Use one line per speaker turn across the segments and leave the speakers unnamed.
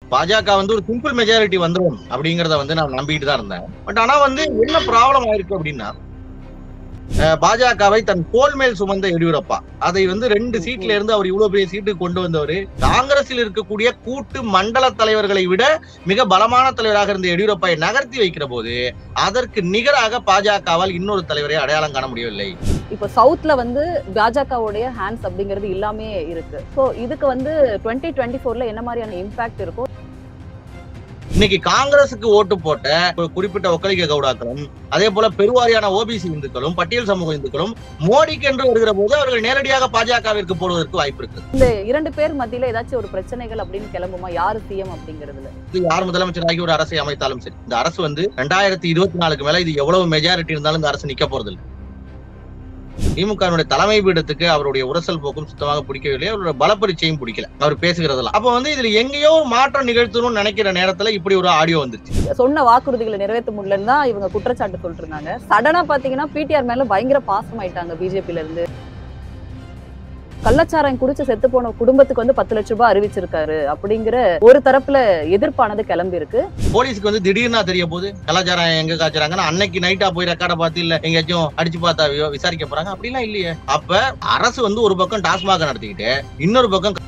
பாஜக வந்து ஒரு சிம்பிள் மெஜாரிட்டி வந்துரும் அப்படிங்கறத வந்து நான் நம்பிட்டு தான் இருந்தேன் பட் ஆனா வந்து என்ன ப்ராப்ளம் ஆயிருக்கு அப்படின்னா அஹ், பாஜகவை தன் தோல் மேல் சுமந்த எடியூரப்பா அதை வந்து ரெண்டு சீட்ல இருந்து அவர் இவ்வளவு பெரிய சீட்டுக்கு கொண்டு வந்தவர் காங்கிரஸில் இருக்கக்கூடிய கூட்டு மண்டல தலைவர்களை விட மிக பலமான தலைவராக இருந்த எடியூரப்பாவை நகர்த்தி வைக்கிற போது அதற்கு நிகராக பாஜகவால் இன்னொரு தலைவரை அடையாளம் காண முடியவில்லை
இப்போ சவுத்ல வந்து பாஜகவுடைய ஹேண்ட்ஸ் அப்படிங்கிறது இல்லாமே இருக்கு ஸோ இதுக்கு வந்து டுவெண்ட்டி டுவெண்ட்டி ஃபோர்ல என்ன மாதிரியான இம்பாக்ட் இருக்கும்
இன்னைக்கு காங்கிரசுக்கு ஓட்டு போட்ட ஒரு குறிப்பிட்ட ஒக்கலிக கவுடாக்களும் அதே போல பெருவாரியான ஓபிசி இந்துக்களும் பட்டியல் சமூக இந்துக்களும் மோடிக்கு என்று வருகிற போது அவர்கள் நேரடியாக பாஜகவிற்கு போடுவதற்கு வாய்ப்பு இருக்கு
இந்த இரண்டு பேர் மத்தியில ஏதாச்சும் ஒரு பிரச்சனைகள் அப்படின்னு கிளம்புமா யாரு சிஎம் அப்படிங்கிறதுல
இது யார் முதலமைச்சராகி ஒரு அரசை அமைத்தாலும் சரி இந்த அரசு வந்து ரெண்டாயிரத்தி இருபத்தி நாலுக்கு மேல இது எவ்வளவு மெஜாரிட்டி இருந்தாலும் இந்த அரசு நிக்க போறது இல்லை திமுகவினுடைய தலைமை பீடத்துக்கு அவருடைய உரசல் போக்கும் சுத்தமாக பிடிக்கவில்லை அவருடைய பலப்பரிச்சையும் பிடிக்கல அவர் பேசுகிறதெல்லாம் அப்ப வந்து இதுல எங்கேயோ ஒரு மாற்றம் நிகழ்த்தணும்னு நினைக்கிற நேரத்துல இப்படி ஒரு ஆடியோ வந்துச்சு
சொன்ன வாக்குறுதிகளை நிறைவேற்ற முடியலன்னு தான் இவங்க குற்றச்சாட்டு சொல்லிட்டு இருந்தாங்க சடனா பாத்தீங்கன்னா பிடிஆர் மேல பயங்கர பாசம் ஆயிட்டாங்க பிஜேபில இருந்து கள்ளச்சாராயம் குடிச்சு செத்து போன குடும்பத்துக்கு வந்து பத்து லட்ச ரூபாய் அறிவிச்சிருக்காரு அப்படிங்கிற ஒரு தரப்புல எதிர்ப்பானது கிளம்பி இருக்கு
போலீஸ்க்கு வந்து திடீர்னா தெரிய போகுது கலாச்சாரம் எங்க காய்ச்சறாங்கன்னா அன்னைக்கு நைட்டா போய் ரெக்கார்டை பார்த்து இல்ல எங்கேயாச்சும் அடிச்சு பார்த்தா வி- விசாரிக்க போறாங்க அப்படிலாம் இல்லையே அப்ப அரசு வந்து ஒரு பக்கம் டாஸ்மாக நடத்திக்கிட்டு இன்னொரு பக்கம்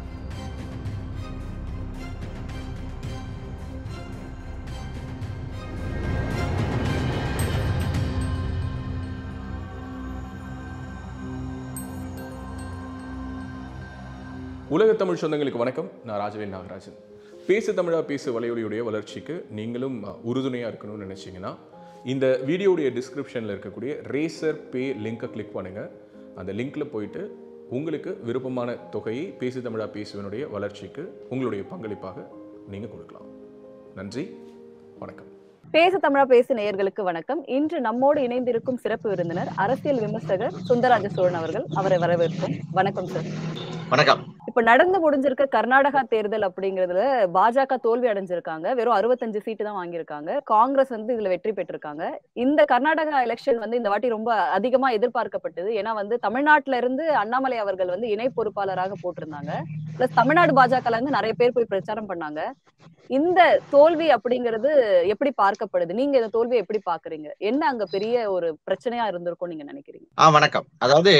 உலக தமிழ் சொந்தங்களுக்கு வணக்கம் நான் ராஜவேல் நாகராஜன் பேசு தமிழா பேசு வலையொலியுடைய வளர்ச்சிக்கு நீங்களும் அஹ், உறுதுணையா இருக்கணும்னு நினைச்சீங்கன்னா இந்த வீடியோடைய டிஸ்கிரிப்ஷனில் இருக்கக்கூடிய ரேசர் பே லிங்கை கிளிக் பண்ணுங்க அந்த லிங்க்ல போயிட்டு உங்களுக்கு விருப்பமான தொகையை பேசு தமிழா பேசுவனுடைய வளர்ச்சிக்கு உங்களுடைய பங்களிப்பாக நீங்க கொடுக்கலாம் நன்றி வணக்கம்
பேச தமிழா பேசு நேயர்களுக்கு வணக்கம் இன்று நம்மோடு இணைந்திருக்கும் சிறப்பு விருந்தினர் அரசியல் விமர்சகர் சுந்தரராஜ சோழன் அவர்கள் அவரை வரவேற்போம் வணக்கம் சார்
வணக்கம்
இப்ப நடந்து முடிஞ்சிருக்க கர்நாடகா தேர்தல் அப்படிங்கறதுல பாஜக தோல்வி அடைஞ்சிருக்காங்க வெறும் அறுபத்தஞ்சு சீட்டு தான் வாங்கியிருக்காங்க காங்கிரஸ் வந்து இதுல வெற்றி பெற்றிருக்காங்க இந்த கர்நாடகா எலெக்ஷன் வந்து இந்த வாட்டி ரொம்ப அதிகமா எதிர்பார்க்கப்பட்டது ஏன்னா வந்து தமிழ்நாட்டுல இருந்து அண்ணாமலை அவர்கள் வந்து இணை பொறுப்பாளராக போட்டிருந்தாங்க பிளஸ் தமிழ்நாடு பாஜகல இருந்து நிறைய பேர் போய் பிரச்சாரம் பண்ணாங்க இந்த தோல்வி அப்படிங்கிறது எப்படி பார்க்கப்படுது நீங்க இந்த தோல்வியை எப்படி பாக்குறீங்க என்ன அங்க பெரிய ஒரு பிரச்சனையா இருந்திருக்கும் நீங்க நினைக்கிறீங்க
ஆ வணக்கம் அதாவது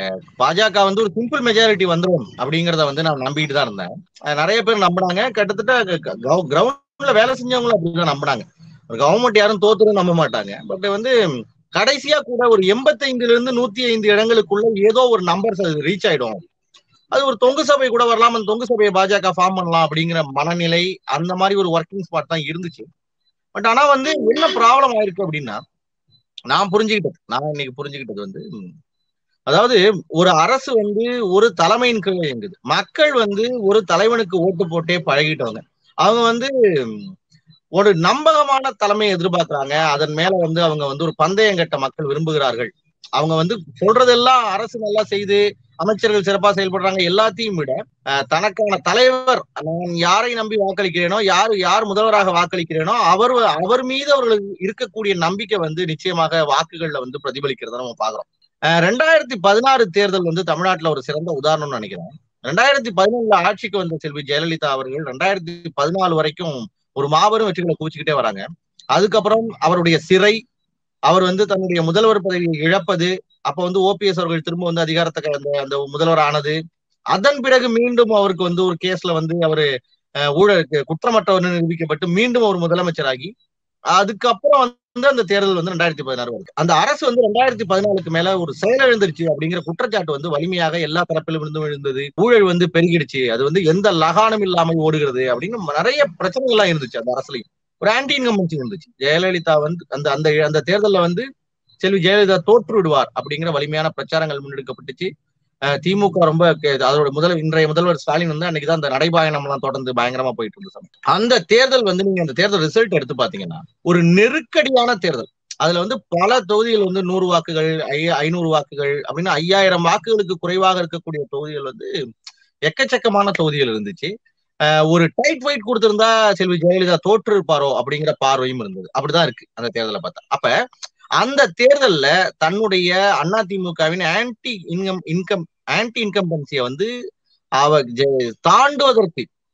பாஜக வந்து ஒரு சிம்பிள் மெஜாரிட்டி வந்துரும் அப்படிங்கறத வந்து நான் நம்பிட்டு தான் இருந்தேன் அஹ் நிறைய பேர் நம்பினாங்க கிட்டத்தட்ட கிரவுண்ட்ல வேலை செஞ்சவங்களும் அப்படிதான் நம்பினாங்க கவர்மெண்ட் யாரும் தோத்துரும் நம்ப மாட்டாங்க பட் வந்து கடைசியா கூட ஒரு எண்பத்தைந்துல இருந்து நூத்தி ஐந்து இடங்களுக்குள்ள ஏதோ ஒரு நம்பர்ஸ் அது ரீச் ஆயிடும் அது ஒரு தொங்கு சபை கூட வரலாம் அந்த தொங்கு சபையை பாஜக ஃபார்ம் பண்ணலாம் அப்படிங்கிற மனநிலை அந்த மாதிரி ஒரு ஒர்க்கிங் ஸ்பாட் தான் இருந்துச்சு பட் ஆனா வந்து என்ன ப்ராப்ளம் ஆயிருக்கு அப்படின்னா நான் புரிஞ்சுக்கிட்டது நான் இன்னைக்கு புரிஞ்சுக்கிட்டது வந்து ம், அதாவது ஒரு அரசு வந்து ஒரு தலைமையின் கீழே இயங்குது மக்கள் வந்து ஒரு தலைவனுக்கு ஓட்டு போட்டே பழகிட்டவங்க அவங்க வந்து ம், ஒரு நம்பகமான தலைமையை எதிர்பார்க்கறாங்க அதன் மேல வந்து அவங்க வந்து ஒரு பந்தயம் கட்ட மக்கள் விரும்புகிறார்கள் அவங்க வந்து சொல்றதெல்லாம் அரசு நல்லா செய்து அமைச்சர்கள் சிறப்பா செயல்படுறாங்க எல்லாத்தையும் விட அஹ், தனக்கான தலைவர் நான் யாரை நம்பி வாக்களிக்கிறேனோ யார் யார் முதல்வராக வாக்களிக்கிறேனோ அவர் அவர் மீது அவர்களுக்கு இருக்கக்கூடிய நம்பிக்கை வந்து நிச்சயமாக வாக்குகள்ல வந்து பிரதிபலிக்கிறத நம்ம பாக்குறோம் அஹ், ரெண்டாயிரத்தி பதினாறு தேர்தல் வந்து தமிழ்நாட்டுல ஒரு சிறந்த உதாரணம்னு நினைக்கிறேன் ரெண்டாயிரத்தி பதினொன்னுல ஆட்சிக்கு வந்த செல்வி ஜெயலலிதா அவர்கள் ரெண்டாயிரத்தி பதினாலு வரைக்கும் ஒரு மாபெரும் வெற்றிகளை குவிச்சுக்கிட்டே வராங்க அதுக்கப்புறம் அவருடைய சிறை அவர் வந்து தன்னுடைய முதல்வர் பதவியை இழப்பது அப்ப வந்து ஓபிஎஸ் அவர்கள் திரும்ப வந்து அதிகாரத்தை க- அந்த அந்த முதல்வர் ஆனது அதன் பிறகு மீண்டும் அவருக்கு வந்து ஒரு கேஸ்ல வந்து அவரு அஹ், ஊழலுக்கு குற்றமற்றவர் நிரூபிக்கப்பட்டு மீண்டும் ஒரு முதலமைச்சராகி அதுக்கப்புறம் வந்து அந்த தேர்தல் வந்து ரெண்டாயிரத்தி பதினாறு வருது அந்த அரசு வந்து ரெண்டாயிரத்தி பதினாலுக்கு மேல ஒரு செயலிழந்துருச்சு அப்படிங்கிற குற்றச்சாட்டு வந்து வலிமையாக எல்லா தரப்பிலும் இருந்தும் எழுந்தது ஊழல் வந்து பெருகிடுச்சு அது வந்து எந்த லகானம் இல்லாமல் ஓடுகிறது அப்படின்னு நிறைய பிரச்சனைகள் எல்லாம் இருந்துச்சு அந்த அரசுலயும் ஒரு ஆன்டி இன்கம்பன்சி இருந்துச்சு ஜெயலலிதா வந்து அந்த அந்த அந்த தேர்தல்ல வந்து செல்வி ஜெயலலிதா தோற்று விடுவார் அப்படிங்கிற வலிமையான பிரச்சாரங்கள் முன்னெடுக்கப்பட்டுச்சு அஹ் திமுக ரொம்ப கே- அதோட முதல் இன்றைய முதல்வர் ஸ்டாலின் வந்து அன்னைக்கு தான் அந்த நடைபாயணம் எல்லாம் தொடர்ந்து பயங்கரமா போயிட்டு இருந்த சமயம் அந்த தேர்தல் வந்து நீங்க அந்த தேர்தல் ரிசல்ட் எடுத்து பாத்தீங்கன்னா ஒரு நெருக்கடியான தேர்தல் அதுல வந்து பல தொகுதிகள் வந்து நூறு வாக்குகள் ஐ- ஐநூறு வாக்குகள் அப்படின்னு ஐயாயிரம் வாக்குகளுக்கு குறைவாக இருக்கக்கூடிய தொகுதிகள் வந்து எக்கச்சக்கமான தொகுதிகள் இருந்துச்சு அஹ் ஒரு டைட் ஃபைட் கொடுத்திருந்தா செல்வி ஜெயலலிதா தோற்று இருப்பாரோ அப்படிங்கிற பார்வையும் இருந்தது அப்படிதான் இருக்கு அந்த தேர்தலை பார்த்தா அப்ப அந்த தேர்தல்ல தன்னுடைய அதிமுகவின் ஆன்டி இன்கம் இன்கம் ஆன்டி இன்கம்பன்சியை வந்து அவ ஜெ- தாண்டுவதற்கு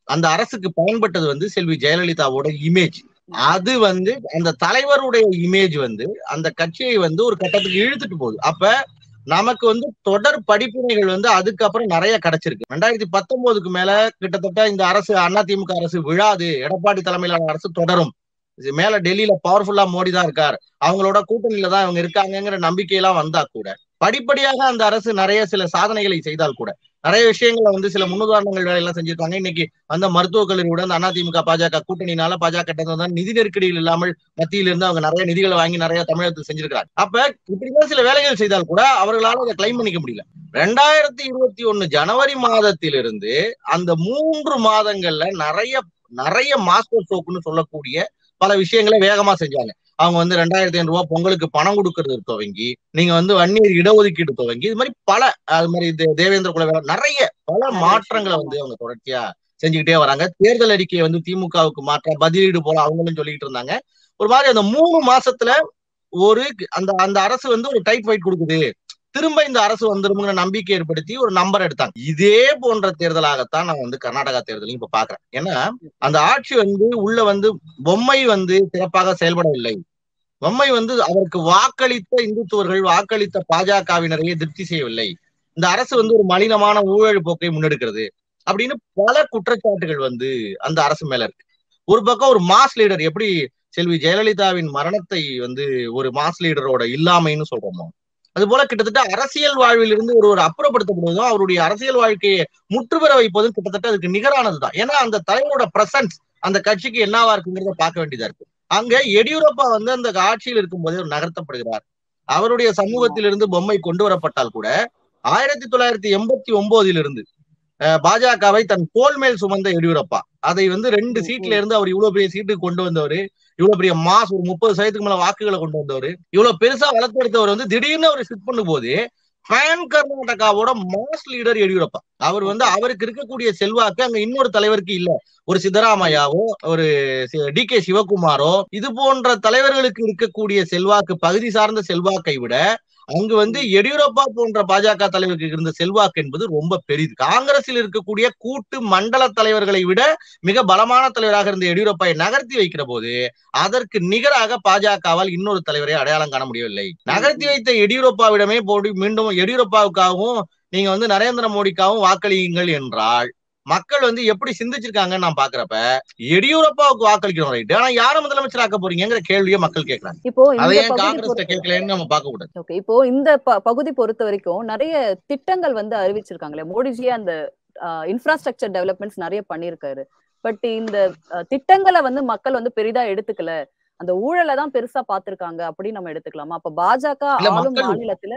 அந்த அரசுக்கு பயன்பட்டது வந்து செல்வி ஜெயலலிதாவோட இமேஜ் அது வந்து அந்த தலைவருடைய இமேஜ் வந்து அந்த கட்சியை வந்து ஒரு கட்டத்துக்கு இழுத்துட்டு போகுது அப்ப நமக்கு வந்து தொடர் படிப்பினைகள் வந்து அதுக்கப்புறம் நிறைய கிடைச்சிருக்கு ரெண்டாயிரத்தி பத்தொன்பதுக்கு மேல கிட்டத்தட்ட இந்த அரசு அதிமுக அரசு விழாது எடப்பாடி தலைமையிலான அரசு தொடரும் இது மேல டெல்லியில பவர்ஃபுல்லா மோடி தான் இருக்கார் அவங்களோட கூட்டணியில தான் இவங்க இருக்காங்கங்கிற நம்பிக்கையெல்லாம் வந்தா கூட படிப்படியாக அந்த அரசு நிறைய சில சாதனைகளை செய்தால் கூட நிறைய விஷயங்களை வந்து சில முன்னுதாரணங்கள் வேலையெல்லாம் செஞ்சிருக்காங்க இன்னைக்கு அந்த மருத்துவக் கல்லூரியோட அந்த அதிமுக பாஜக கூட்டணினால பாஜக தான் நிதி நெருக்கடியில் இல்லாமல் மத்தியில இருந்து அவங்க நிறைய நிதிகளை வாங்கி நிறைய தமிழகத்துக்கு செஞ்சிருக்காங்க அப்ப இப்படிதான் சில வேலைகள் செய்தால் கூட அவர்களால அதை கிளைம் பண்ணிக்க முடியல ரெண்டாயிரத்தி இருபத்தி ஒண்ணு ஜனவரி மாதத்திலிருந்து அந்த மூன்று மாதங்கள்ல நிறைய நிறைய மாஸ்டர் ஸ்ட்ரோக்னு சொல்லக்கூடிய பல விஷயங்களை வேகமா செஞ்சாங்க அவங்க வந்து ரெண்டாயிரத்தி ஐநூறு ரூபாய் பொங்கலுக்கு பணம் கொடுக்கறது துவங்கி நீங்க வந்து வன்னியர் இடஒதுக்கீடு துவங்கி இது மாதிரி பல அது மாதிரி தே- தேவேந்திர குல வேளாண் நிறைய பல
நிறைய
மாற்றங்களை
விஷயம்.
வந்து அவங்க தொடர்ச்சியா செஞ்சுக்கிட்டே வராங்க தேர்தல் அறிக்கையை வந்து திமுகவுக்கு மாற்ற பதிலீடு போல அவங்களும் சொல்லிட்டு இருந்தாங்க ஒரு மாதிரி அந்த மூணு மாசத்துல ஒரு அந்த அந்த அரசு வந்து ஒரு டைட் ஃபைட் கொடுக்குது திரும்ப இந்த அரசு வந்துருங்கிற நம்பிக்கை ஏற்படுத்தி ஒரு நம்பர் எடுத்தாங்க இதே போன்ற தேர்தலாகத்தான் நான் வந்து கர்நாடகா தேர்தலையும் இப்ப பாக்குறேன் ஏன்னா அந்த ஆட்சி வந்து உள்ள வந்து பொம்மை வந்து சிறப்பாக செயல்படவில்லை பொம்மை வந்து அவருக்கு வாக்களித்த இந்துத்துவர்கள் வாக்களித்த பாஜகவினரையே திருப்தி செய்யவில்லை இந்த அரசு வந்து ஒரு மலினமான ஊழல் போக்கை முன்னெடுக்கிறது அப்படின்னு பல குற்றச்சாட்டுகள் வந்து அந்த அரசு மேல இருக்கு ஒரு பக்கம் ஒரு மாஸ் லீடர் எப்படி செல்வி ஜெயலலிதாவின் மரணத்தை வந்து ஒரு மாஸ் லீடரோட இல்லாமைன்னு சொல்றோமோ அது போல கிட்டத்தட்ட அரசியல் வாழ்வில் இருந்து ஒரு ஒரு அப்புறப்படுத்தப்படுவதும் அவருடைய அரசியல் வாழ்க்கையை முற்றுபெற வைப்பதும் கிட்டத்தட்ட அதுக்கு நிகரானதுதான் ஏன்னா அந்த தலைவரோட பிரசன்ஸ் அந்த கட்சிக்கு என்னவா இருக்குங்கிறத பார்க்க வேண்டியதா இருக்கு அங்க எடியூரப்பா வந்து அந்த ஆட்சியில் இருக்கும்போதே அவர் நகர்த்தப்படுகிறார் அவருடைய சமூகத்திலிருந்து பொம்மை கொண்டு வரப்பட்டால் கூட ஆயிரத்தி தொள்ளாயிரத்தி எண்பத்தி ஒன்பதிலிருந்து அஹ், பாஜகவை தன் தோள் மேல் சுமந்த எடியூரப்பா அதை வந்து ரெண்டு
ம்,
சீட்ல இருந்து அவர் இவ்வளவு பெரிய சீட்டுக்கு கொண்டு வந்தவர் இவ்வளவு பெரிய மாஸ் ஒரு முப்பது சதவீதத்துக்கு மேல வாக்குகளை கொண்டு வந்தவர் இவ்வளவு பெருசா வளர்த்தெடுத்தவர் வந்து திடீர்னு அவர் ஷிஃப்ட் பண்ணும்போது பேன் கர்நாடகாவோட மாஸ் லீடர் எடியூரப்பா அவர் வந்து அவருக்கு இருக்கக்கூடிய செல்வாக்கு அங்க இன்னொரு தலைவருக்கு இல்ல ஒரு சித்தராமையாவோ ஒரு டி கே சிவகுமாரோ இது போன்ற தலைவர்களுக்கு இருக்கக்கூடிய செல்வாக்கு பகுதி சார்ந்த செல்வாக்கை விட அங்கு வந்து எடியூரப்பா போன்ற பாஜக தலைவருக்கு இருந்த செல்வாக்கு என்பது ரொம்ப பெரிது காங்கிரஸில் இருக்கக்கூடிய கூட்டு மண்டல தலைவர்களை விட மிக பலமான தலைவராக இருந்த எடியூரப்பாவை நகர்த்தி வைக்கிற போது அதற்கு நிகராக பாஜகவால் இன்னொரு தலைவரை அடையாளம் காண முடியவில்லை நகர்த்தி வைத்த எடியூரப்பாவிடமே போடி மீண்டும் எடியூரப்பாவுக்காகவும் நீங்க வந்து நரேந்திர மோடிக்காகவும் வாக்களியுங்கள் என்றால் மக்கள் வந்து எப்படி சிந்திச்சிருக்காங்கன்னு நான் பாக்குறப்ப எடியூரப்பாவுக்கு வாக்களிக்கணும் ரைட் ஆனா யார முதலமைச்சர் ஆக்க போறீங்கிற கேள்வியை மக்கள் கேட்கறாங்க
இப்போ
அதை
இந்த
ஏன்
பகுதி
காங்கிரஸ்
பொறுத்த-
கேட்கலன்னு நம்ம பார்க்க கூடாது
ஓகே இப்போ இந்த ப- பகுதி பொறுத்த வரைக்கும் நிறைய திட்டங்கள் வந்து அறிவிச்சிருக்காங்களே மோடிஜி அந்த இன்ஃப்ராஸ்ட்ரக்சர் டெவலப்மெண்ட்ஸ் நிறைய பண்ணியிருக்காரு பட் இந்த அஹ், திட்டங்களை வந்து மக்கள் வந்து பெரிதா எடுத்துக்கல அந்த ஊழலை தான் பெருசா பாத்திருக்காங்க அப்படின்னு நம்ம எடுத்துக்கலாமா அப்ப பாஜக
இல்ல,
ஆளும்
மக்கள்
மாநிலத்துல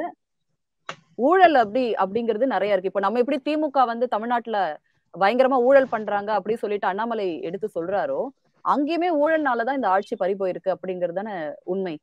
ஊழல் அப்படி அப்படிங்கிறது நிறைய இருக்கு இப்ப நம்ம எப்படி திமுக வந்து தமிழ்நாட்டுல பயங்கரமா ஊழல் பண்றாங்க அப்படி சொல்லிட்டு அண்ணாமலை எடுத்து சொல்றாரோ அங்கேயுமே ஊழல்னாலதான் இந்த ஆட்சி பறி போயிருக்கு அப்படிங்கிறது தானே உண்மை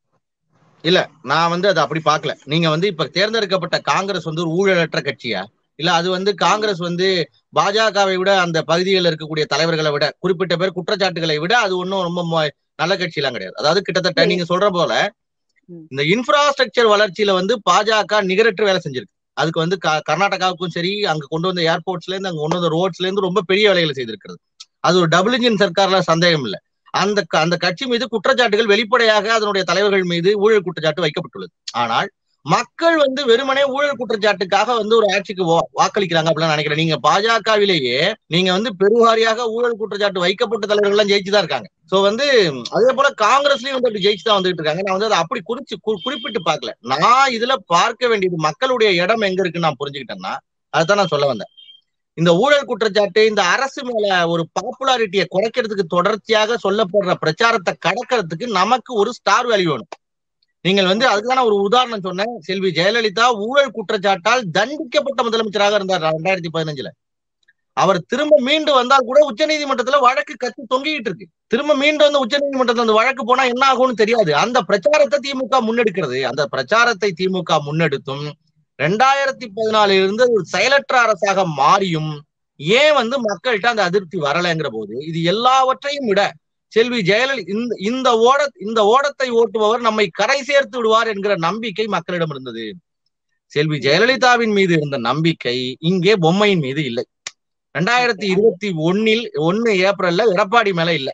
நான் வந்து அதை அப்படி பார்க்கல நீங்க வந்து இப்ப தேர்ந்தெடுக்கப்பட்ட காங்கிரஸ் வந்து ஒரு ஊழலற்ற கட்சியா இல்ல அது வந்து காங்கிரஸ் வந்து பாஜகவை விட அந்த பகுதிகளில் இருக்கக்கூடிய தலைவர்களை விட குறிப்பிட்ட பேர் குற்றச்சாட்டுகளை விட அது ஒன்றும் ரொம்ப மோ- நல்ல கட்சியெல்லாம் கிடையாது அதாவது கிட்டத்தட்ட நீங்க சொல்ற போல
ம்.
இந்த இன்ஃப்ராஸ்ட்ரக்சர் வளர்ச்சியில வந்து பாஜக நிகரற்ற வேலை செஞ்சிருக்கு அதுக்கு வந்து க- கர்நாடகாவுக்கும் சரி அங்க கொண்டு வந்த ஏர்போர்ட்ஸ்ல இருந்து அங்க கொண்டு வந்த ரோட்ஸ்ல இருந்து ரொம்ப பெரிய வேலைகளை செய்திருக்கிறது அது ஒரு டபுள் இன்ஜின் சர்க்கார்ல சந்தேகம் இல்லை அந்த க- அந்த கட்சி மீது குற்றச்சாட்டுகள் வெளிப்படையாக அதனுடைய தலைவர்கள் மீது ஊழல் குற்றச்சாட்டு வைக்கப்பட்டுள்ளது ஆனால் மக்கள் வந்து வெறுமனே ஊழல் குற்றச்சாட்டுக்காக வந்து ஒரு ஆட்சிக்கு வா- வாக்களிக்கிறாங்க அப்படின்னு நினைக்கிறேன் நீங்க பாஜகவிலேயே நீங்க வந்து பெருவாரியாக ஊழல் குற்றச்சாட்டு வைக்கப்பட்ட தலைவர்கள் எல்லாம் ஜெயிச்சுதான் இருக்காங்க சோ வந்து அதே போல காங்கிரஸ்லயும் வந்து அப்படி ஜெயிச்சு தான் வந்துட்டு இருக்காங்க நான் வந்து அதை அப்படி குறிச்சு கு- குறிப்பிட்டு பார்க்கல நான் இதுல பார்க்க வேண்டியது மக்களுடைய இடம் எங்க இருக்குன்னு நான் புரிஞ்சுக்கிட்டேன்னா அதுதான் நான் சொல்ல வந்தேன் இந்த ஊழல் குற்றச்சாட்டு இந்த அரசு மேல ஒரு பாப்புலாரிட்டியை குறைக்கிறதுக்கு தொடர்ச்சியாக சொல்லப்படுற பிரச்சாரத்தை கடக்கிறதுக்கு நமக்கு ஒரு ஸ்டார் வேல்யூ வேணும் நீங்கள் வந்து அதுக்கான ஒரு உதாரணம் சொன்னேன் செல்வி ஜெயலலிதா ஊழல் குற்றச்சாட்டால் தண்டிக்கப்பட்ட முதலமைச்சராக இருந்தார் ரெண்டாயிரத்தி பதினஞ்சுல அவர் திரும்ப மீண்டு வந்தால் கூட உச்சநீதிமன்றத்துல வழக்கு கத்தி தொங்கிட்டு இருக்கு திரும்ப மீண்டு வந்து உச்சநீதிமன்றத்துல அந்த வழக்கு போனா என்ன ஆகும்னு தெரியாது அந்த பிரச்சாரத்தை திமுக முன்னெடுக்கிறது அந்த பிரச்சாரத்தை திமுக முன்னெடுத்தும் ரெண்டாயிரத்தி பதினாலில் இருந்து ஒரு செயலற்ற அரசாக மாறியும் ஏன் வந்து மக்கள்கிட்ட அந்த அதிருப்தி வரலைங்கிற போது இது எல்லாவற்றையும் விட செல்வி ஜெயலலிதா இந்த இந்த ஓட இந்த ஓடத்தை ஓட்டுபவர் நம்மை கரை சேர்த்து விடுவார் என்கிற நம்பிக்கை மக்களிடம் இருந்தது செல்வி ஜெயலலிதாவின் மீது இருந்த நம்பிக்கை இங்கே பொம்மையின் மீது இல்லை ரெண்டாயிரத்தி இருபத்தி ஒன்னில் ஒன்னு ஏப்ரல்ல எடப்பாடி மேல இல்ல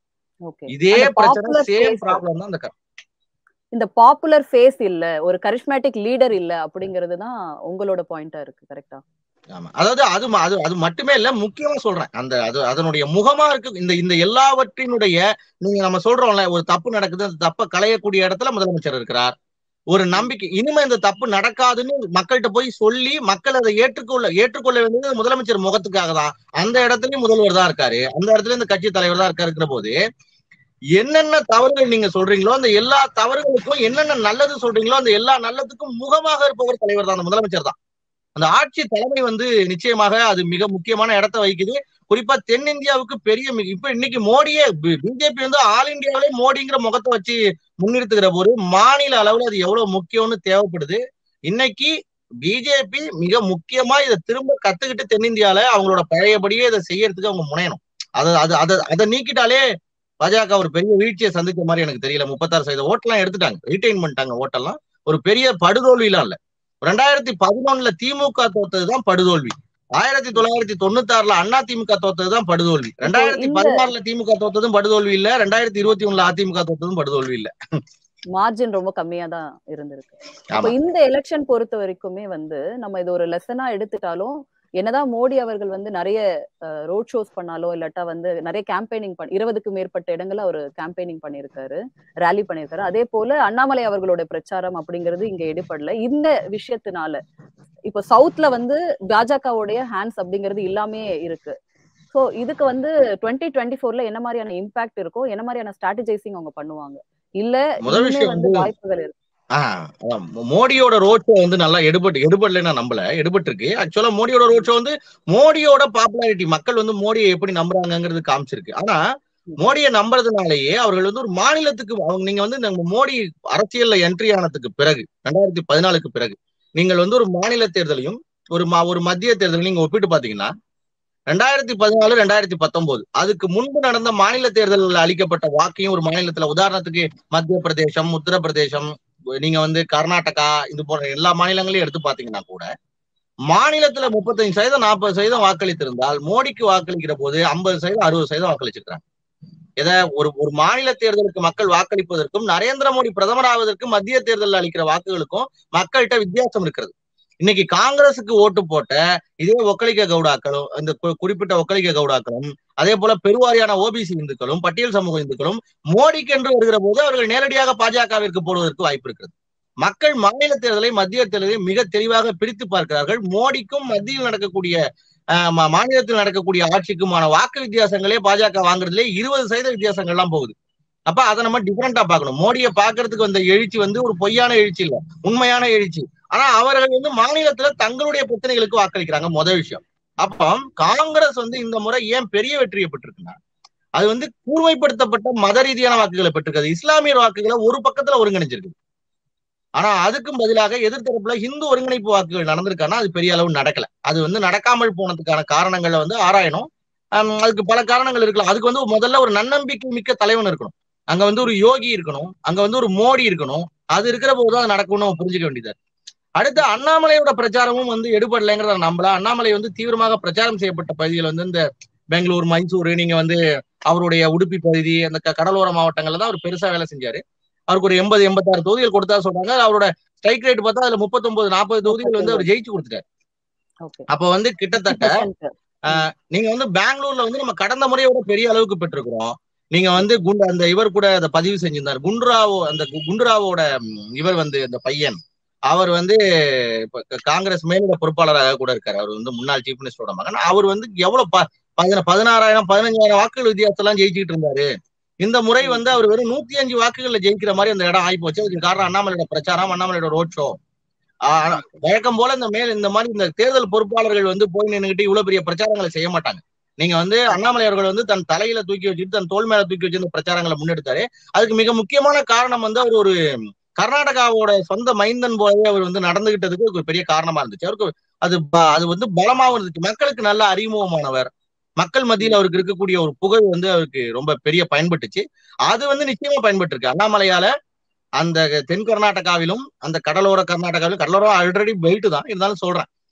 ஓகே
இதே
அந்த
பிரச்சனை
popular
சேம்
face-
ப்ராப்ளம் தான் அந்த க-
இந்த பாப்புலர் ஃபேஸ் இல்ல ஒரு கரிஷ்மேட்டிக் லீடர் இல்ல அப்படிங்கிறது தான் உங்களோட பாயிண்டா இருக்கு கரெக்டா
ஆமா அதாவது அது ம- அது அது மட்டுமே இல்ல முக்கியமா சொல்றேன் அந்த அது அதனுடைய முகமா இருக்கு இந்த இந்த எல்லாவற்றினுடைய நீங்க நம்ம சொல்றோம்ல ஒரு தப்பு நடக்குது அந்த தப்பை களையக்கூடிய இடத்துல முதலமைச்சர் இருக்கிறார் ஒரு நம்பிக்கை இனிமே இந்த தப்பு நடக்காதுன்னு மக்கள்கிட்ட போய் சொல்லி மக்கள் அதை ஏற்றுக்கொள்ள ஏற்றுக்கொள்ள வேண்டியது முதலமைச்சர் முகத்துக்காக தான் அந்த இடத்துலயும் முதல்வர் தான் இருக்காரு அந்த இடத்துல இந்த கட்சி தலைவர் தான் இருக்காரு இருக்கிற போது என்னென்ன தவறுகள் நீங்க சொல்றீங்களோ அந்த எல்லா தவறுகளுக்கும் என்னென்ன நல்லது சொல்றீங்களோ அந்த எல்லா நல்லதுக்கும் முகமாக இருப்பவர் தலைவர் தான் அந்த முதலமைச்சர் தான் அந்த ஆட்சி தலைமை வந்து நிச்சயமாக அது மிக முக்கியமான இடத்த வகிக்குது குறிப்பா தென்னிந்தியாவுக்கு பெரிய மி- இப்ப இன்னைக்கு மோடியே பிஜேபி வந்து ஆல் இந்தியாவிலே மோடிங்கிற முகத்தை வச்சு முன்னிறுத்துகிற போது மாநில அளவுல அது எவ்வளவு முக்கியம்னு தேவைப்படுது இன்னைக்கு பிஜேபி மிக முக்கியமா இதை திரும்ப கத்துக்கிட்டு தென்னிந்தியால அவங்களோட பழையபடியே இதை செய்யறதுக்கு அவங்க முனையணும் அதை அது அதை அதை நீக்கிட்டாலே பாஜக ஒரு பெரிய வீழ்ச்சியை சந்திச்ச மாதிரி எனக்கு தெரியல முப்பத்தாறு சதவீத ஓட்டெல்லாம் எடுத்துட்டாங்க ரீட்டைன் பண்ணிட்டாங்க ஓட்டெல்லாம் ஒரு பெரிய படுதோல்விலாம் இல்ல ரெண்டாயிரத்தி பதினொன்னுல திமுக தோத்ததுதான் படுதோல்வி ஆயிரத்தி தொள்ளாயிரத்தி தொண்ணூத்தி ஆறுல அண்ணா திமுக தோத்ததுதான் படுதோல்வி ரெண்டாயிரத்தி
இந்த-
பதினாறுல திமுக தோத்ததும் படுதோல்வி இல்ல ரெண்டாயிரத்தி இருபத்தி ஒண்ணுல அதிமுக தோத்ததும் படுதோல்வி இல்ல
மார்ஜின் ரொம்ப கம்மியா தான் இருந்திருக்கு
ஆமா
அப்ப இந்த எலெக்ஷன் பொறுத்த வரைக்குமே வந்து நம்ம இது ஒரு லெசனா எடுத்துட்டாலும் என்னதான் மோடி அவர்கள் வந்து நிறைய ரோட் ஷோஸ் பண்ணாலோ இல்லாட்டா வந்து நிறைய கேம்பெயினிங் பண்ண இருபதுக்கும் மேற்பட்ட இடங்கள்ல அவர் கேம்பெயினிங் பண்ணியிருக்காரு ரேலி பண்ணியிருக்காரு அதே போல அண்ணாமலை அவர்களோட பிரச்சாரம் அப்படிங்கிறது இங்க எடுபடல இந்த விஷயத்தினால இப்போ சவுத்ல வந்து பாஜகவுடைய ஹேண்ட்ஸ் அப்படிங்கிறது இல்லாமே இருக்கு சோ இதுக்கு வந்து டுவெண்ட்டி டுவெண்ட்டி ஃபோர்ல என்ன மாதிரியான இம்பாக்ட் இருக்கோ என்ன மாதிரியான ஸ்ட்ராட்டஜைசிங் அவங்க பண்ணுவாங்க இல்ல
முதல்
இன்னுமே
விஷயம்
வந்து வாய்ப்புகள் இருக்கு
ஆஹ் அதான் மோ- மோடியோட ரோட் ஷோ வந்து நல்லா எடுபட்டு எடுபடல நான் நம்பல எடுபட்டு இருக்கு ஆக்சுவலா மோடியோட ரோட் ஷோ வந்து மோடியோட பாப்புலாரிட்டி மக்கள் வந்து மோடியை எப்படி நம்புறாங்கங்கிறது காமிச்சிருக்கு ஆனா மோடியை நம்புறதுனாலயே அவர்கள் வந்து ஒரு மாநிலத்துக்கு அவங்க நீங்க வந்து நம்ம மோடி அரசியல்ல என்ட்ரி ஆனதுக்கு பிறகு ரெண்டாயிரத்தி பதினாலுக்கு பிறகு நீங்கள் வந்து ஒரு மாநில தேர்தலையும் ஒரு மா ஒரு மத்திய தேர்தலையும் நீங்க ஒப்பிட்டு பாத்தீங்கன்னா ரெண்டாயிரத்தி பதினாலு ரெண்டாயிரத்தி பத்தொன்பது அதுக்கு முன்பு நடந்த மாநில தேர்தலில் அளிக்கப்பட்ட வாக்கையும் ஒரு மாநிலத்துல உதாரணத்துக்கு மத்திய பிரதேசம் உத்தரப்பிரதேசம் நீங்க வந்து கர்நாடகா இது போன்ற எல்லா மாநிலங்களையும் எடுத்து பாத்தீங்கன்னா கூட மாநிலத்துல முப்பத்தஞ்சு சதவீதம் நாற்பது சதவீதம் வாக்களித்திருந்தால் மோடிக்கு வாக்களிக்கிற போது ஐம்பது சதவீதம் அறுபது சதவீதம் வாக்களிச்சிருக்காங்க இத ஒரு ஒரு மாநில தேர்தலுக்கு மக்கள் வாக்களிப்பதற்கும் நரேந்திர மோடி பிரதமர் ஆவதற்கும் மத்திய தேர்தலில் அளிக்கிற வாக்குகளுக்கும் மக்கள்கிட்ட வித்தியாசம் இருக்கிறது இன்னைக்கு காங்கிரசுக்கு ஓட்டு போட்ட இதே ஒக்கலிக்க கவுடாக்களும் இந்த கு- குறிப்பிட்ட ஒக்கலிக்க கவுடாக்களும் அதே போல பெருவாரியான ஓபிசி இந்துக்களும் பட்டியல் சமூக இந்துக்களும் மோடிக்கு என்று வருகிற போது அவர்கள் நேரடியாக பாஜகவிற்கு போடுவதற்கு வாய்ப்பு இருக்கிறது மக்கள் மாநில தேர்தலை மத்திய தேர்தலை மிக தெளிவாக பிரித்து பார்க்கிறார்கள் மோடிக்கும் மத்தியில் நடக்கக்கூடிய ஆஹ், மா- மாநிலத்தில் நடக்கக்கூடிய ஆட்சிக்குமான வாக்கு வித்தியாசங்களே பாஜக வாங்குறதுலே இருபது சதவீத வித்தியாசங்கள்லாம் போகுது அப்ப அதை நம்ம டிஃபரெண்டா பார்க்கணும் மோடியை பார்க்கறதுக்கு வந்த எழுச்சி வந்து ஒரு பொய்யான எழுச்சி இல்ல உண்மையான எழுச்சி ஆனா அவர்கள் வந்து மாநிலத்துல தங்களுடைய பிரச்சனைகளுக்கு வாக்களிக்கிறாங்க முதல் விஷயம் அப்போ காங்கிரஸ் வந்து இந்த முறை ஏன் பெரிய வெற்றியை பெற்றிருக்குன்னா அது வந்து கூர்மைப்படுத்தப்பட்ட மத ரீதியான வாக்குகளை பெற்றிருக்காது இஸ்லாமியர் வாக்குகளை ஒரு பக்கத்துல ஒருங்கிணைஞ்சிருக்கு ஆனா அதுக்கும் பதிலாக எதிர்த்தரப்புல இந்து ஒருங்கிணைப்பு வாக்குகள் நடந்திருக்கானா அது பெரிய அளவு நடக்கல அது வந்து நடக்காமல் போனதுக்கான காரணங்களை வந்து ஆராயணும் ஹம், அதுக்கு பல காரணங்கள் இருக்கலாம் அதுக்கு வந்து முதல்ல ஒரு நன்னம்பிக்கை மிக்க தலைவன் இருக்கணும் அங்க வந்து ஒரு யோகி இருக்கணும் அங்க வந்து ஒரு மோடி இருக்கணும் அது இருக்கிற போதுதான் அது நடக்கும்னு நம்ம புரிஞ்சுக்க வேண்டியது இருக்கு. அடுத்து அண்ணாமலையோட பிரச்சாரமும் வந்து எடுபடலைங்கிறத நம்பலாம் அண்ணாமலை வந்து தீவிரமாக பிரச்சாரம் செய்யப்பட்ட பகுதிகள் வந்து இந்த பெங்களூர் மைசூர் நீங்க வந்து அவருடைய உடுப்பி பகுதி அந்த க- கடலோர மாவட்டங்கள்ல தான் அவர் பெருசா வேலை செஞ்சாரு அவருக்கு ஒரு எண்பது எண்பத்தாறு தொகுதிகள் கொடுத்தா சொல்றாங்க அவரோட ஸ்ட்ரைக் ரேட் பார்த்தா அதுல முப்பத்தொன்பது நாற்பது தொகுதிகள் வந்து அவர் ஜெயிச்சு கொடுத்துட்டாரு
ஓகே
அப்ப வந்து கிட்டத்தட்ட நீங்க வந்து பெங்களூர்ல வந்து நம்ம கடந்த முறையோட பெரிய அளவுக்கு பெற்றிருக்கிறோம் நீங்க வந்து குண்டு அந்த இவர் கூட அதை பதிவு செஞ்சிருந்தார் குண்டுராவோ அந்த கு- குண்டுராவோட ம், இவர் வந்து அந்த பையன் அவர் வந்து இப்ப க- காங்கிரஸ் மேலிட பொறுப்பாளராக கூட இருக்காரு அவர் வந்து முன்னாள் சீஃப் மினிஸ்டரோட மகன் அவர் வந்து எவ்வளவு ப- பதின பதினாறாயிரம் பதினஞ்சாயிரம் வாக்குகள் வித்தியாசத்தெல்லாம் ஜெயிச்சுட்டு இருந்தாரு இந்த முறை வந்து அவர் வெறும் நூத்தி அஞ்சு வாக்குகள்ல ஜெயிக்கிற மாதிரி அந்த இடம் ஆகி போச்சு அதுக்கு காரணம் அண்ணாமலையோட பிரச்சாரம் அண்ணாமலையோட ரோட் ஷோ வழக்கம் போல இந்த மேல் இந்த மாதிரி இந்த தேர்தல் பொறுப்பாளர்கள் வந்து போய் நின்னுகிட்டு இவ்வளவு பெரிய பிரச்சாரங்களை செய்ய மாட்டாங்க நீங்க வந்து அண்ணாமலை அவர்கள் வந்து தன் தலையில தூக்கி வச்சுட்டு தன் தோல் மேல தூக்கி வச்சு இந்த பிரச்சாரங்களை முன்னெடுத்தாரு அதுக்கு மிக முக்கியமான காரணம் வந்து அவர் ஒரு கர்நாடகாவோட சொந்த மைந்தன் போலவே அவர் வந்து நடந்துகிட்டதுக்கு ஒரு பெரிய காரணமா இருந்துச்சு அவருக்கு அது ப- அது வந்து பலமாவும் இருந்துச்சு மக்களுக்கு நல்ல அறிமுகமானவர் மக்கள் மத்தியில் அவருக்கு இருக்கக்கூடிய ஒரு புகழ் வந்து அவருக்கு ரொம்ப பெரிய பயன்பட்டுச்சு அது வந்து நிச்சயமா பயன்பட்டு இருக்கு அண்ணாமலையால அந்த தென் கர்நாடகாவிலும் அந்த கடலோர கர்நாடகாவிலும் கடலோரம் ஆல்ரெடி பெல்ட் தான் இருந்தாலும் சொல்றேன்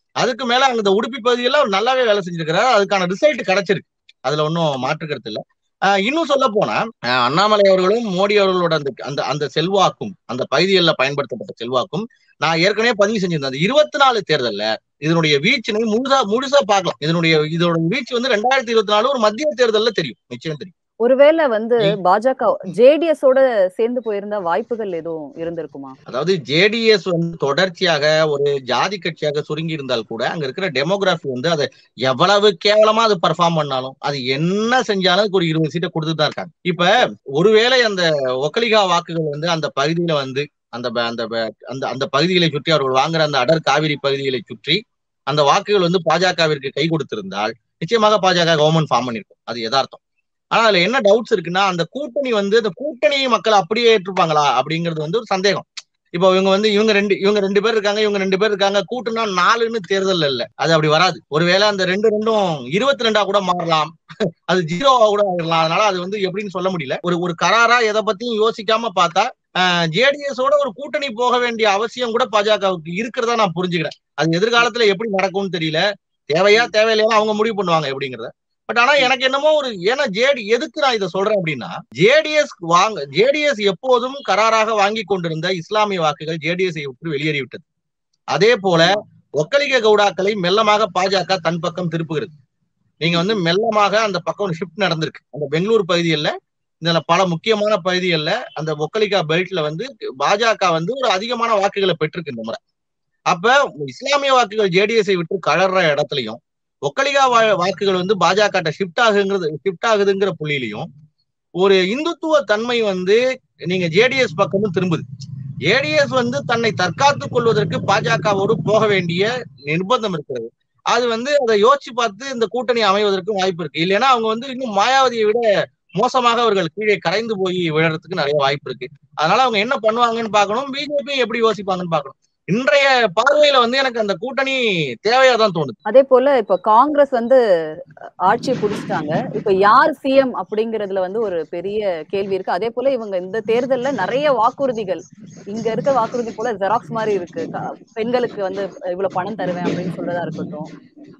அதுக்கு மேல அங்க இந்த உடுப்பி பகுதியெல்லாம் அவர் நல்லாவே வேலை செஞ்சிருக்கிறாரு அதுக்கான ரிசல்ட் கிடைச்சிருக்கு அதுல ஒன்றும் மாற்று கருத்து இல்ல ஆஹ் இன்னும் சொல்ல போனா ஆஹ் அண்ணாமலை அவர்களும் மோடி அவர்களோட அந்த அந்த அந்த செல்வாக்கும் அந்த பகுதிகளில் பயன்படுத்தப்பட்ட செல்வாக்கும் நான் ஏற்கனவே பதிவு செஞ்சிருந்தேன் அந்த இருபத்தி நாலு தேர்தல்ல இதனுடைய வீச்சினை முழுசா முழுசா பார்க்கலாம் இதனுடைய இதோட வீச்சு வந்து ரெண்டாயிரத்தி இருபத்தி நாலு ஒரு மத்திய தேர்தல்ல தெரியும் நிச்சயம் தெரியும்
ஒருவேளை வந்து
நீ-
பாஜக ஜேடிஎஸ் ஓட சேர்ந்து போயிருந்த வாய்ப்புகள் எதுவும் இருந்திருக்குமா
அதாவது ஜேடிஎஸ் வந்து தொடர்ச்சியாக ஒரு ஜாதி கட்சியாக சுருங்கி இருந்தால் கூட அங்க இருக்கிற டெமோகிராஃபி வந்து அதை எவ்வளவு கேவலமா அது பர்ஃபார்ம் பண்ணாலும் அது என்ன செஞ்சாலும் அதுக்கு ஒரு இருபது சீட்டை கொடுத்துட்டு தான் இருக்காங்க இப்ப ஒருவேளை அந்த ஒக்கலிகா வாக்குகள் வந்து அந்த பகுதியில வந்து அந்த ப- அந்த ப- அந்த அந்த பகுதிகளை சுற்றி அவர்கள் வாங்குற அந்த அடர் காவிரி பகுதிகளை சுற்றி அந்த வாக்குகள் வந்து பாஜகவிற்கு கை கொடுத்திருந்தால் நிச்சயமாக பாஜக கவர்மெண்ட் ஃபார்ம் பண்ணிருக்கும் அது யதார்த்தம் ஆனா அதுல என்ன டவுட்ஸ் இருக்குன்னா அந்த கூட்டணி வந்து அந்த கூட்டணி மக்கள் அப்படியே ஏற்றுப்பாங்களா அப்படிங்கிறது வந்து ஒரு சந்தேகம் இப்போ இவங்க வந்து இவங்க ரெண்டு இவங்க ரெண்டு பேர் இருக்காங்க இவங்க ரெண்டு பேர் இருக்காங்க கூட்டுனா நாலுன்னு தேர்தல் இல்ல அது அப்படி வராது ஒருவேளை அந்த ரெண்டு ரெண்டும் இருபத்தி ரெண்டா கூட மாறலாம் அது ஜீரோவா கூட ஆயிடலாம் அதனால அது வந்து எப்படின்னு சொல்ல முடியல ஒரு ஒரு கராரா எதை பத்தியும் யோசிக்காம பார்த்தா ஜேடிஎஸ் ஓட ஒரு கூட்டணி போக வேண்டிய அவசியம் கூட பாஜகவுக்கு இருக்கிறதா நான் புரிஞ்சுக்கிறேன் அது எதிர்காலத்துல எப்படி நடக்கும்னு தெரியல தேவையா தேவையில்லையா அவங்க முடிவு பண்ணுவாங்க எப்படிங்கிறத பட் ஆனா எனக்கு என்னமோ ஒரு ஏன்னா ஜேடி எதுக்கு நான் இதை சொல்றேன் அப்படின்னா ஜேடிஎஸ் வாங்க ஜேடிஎஸ் எப்போதும் கராராக வாங்கி கொண்டிருந்த இஸ்லாமிய வாக்குகள் ஜேடிஎஸ் விட்டு வெளியேறிவிட்டது அதே போல ஒக்கலிக கவுடாக்களை மெல்லமாக பாஜக தன் பக்கம் திருப்புகிறது நீங்க வந்து மெல்லமாக அந்த பக்கம் ஷிஃப்ட் நடந்திருக்கு அந்த பெங்களூர் பகுதிகளில் இந்த பல முக்கியமான பகுதிகளில் அந்த ஒக்கலிகா பெல்ட்ல வந்து பாஜக வந்து ஒரு அதிகமான வாக்குகளை பெற்றிருக்கு இந்த முறை அப்ப இஸ்லாமிய வாக்குகள் ஜேடிஎஸ்ஐ விட்டு கழற இடத்துலயும் ஒக்கலிகா வாக்குகள் வந்து பாஜக ஷிஃப்ட் ஆகுங்கிறது ஷிஃப்ட் ஆகுதுங்கிற புள்ளியிலையும் ஒரு இந்துத்துவ தன்மை வந்து நீங்க ஜேடிஎஸ் பக்கமும் திரும்புது ஜேடிஎஸ் வந்து தன்னை தற்காத்துக் கொள்வதற்கு பாஜகவோடு போக வேண்டிய நிர்பந்தம் இருக்கிறது அது வந்து அதை யோசிச்சு பார்த்து இந்த கூட்டணி அமைவதற்கு வாய்ப்பு இருக்கு இல்லைன்னா அவங்க வந்து இன்னும் மாயாவதியை விட மோசமாக அவர்கள் கீழே கரைந்து போய் விழறதுக்கு நிறைய வாய்ப்பு இருக்கு அதனால அவங்க என்ன பண்ணுவாங்கன்னு பார்க்கணும் பிஜேபி எப்படி யோசிப்பாங்கன்னு பார்க்கணும் இன்றைய பார்வையில வந்து எனக்கு அந்த கூட்டணி தேவையா தான் தோணுது
அதே போல இப்ப காங்கிரஸ் வந்து ஆட்சியை புடிச்சிட்டாங்க இப்ப யார் சிஎம் அப்படிங்கறதுல வந்து ஒரு பெரிய கேள்வி இருக்கு அதே போல இவங்க இந்த தேர்தல்ல நிறைய வாக்குறுதிகள் இங்க இருக்க வாக்குறுதி போல ஜெராக்ஸ் மாதிரி இருக்கு பெண்களுக்கு வந்து இவ்வளவு பணம் தருவேன் அப்படின்னு சொல்றதா இருக்கட்டும்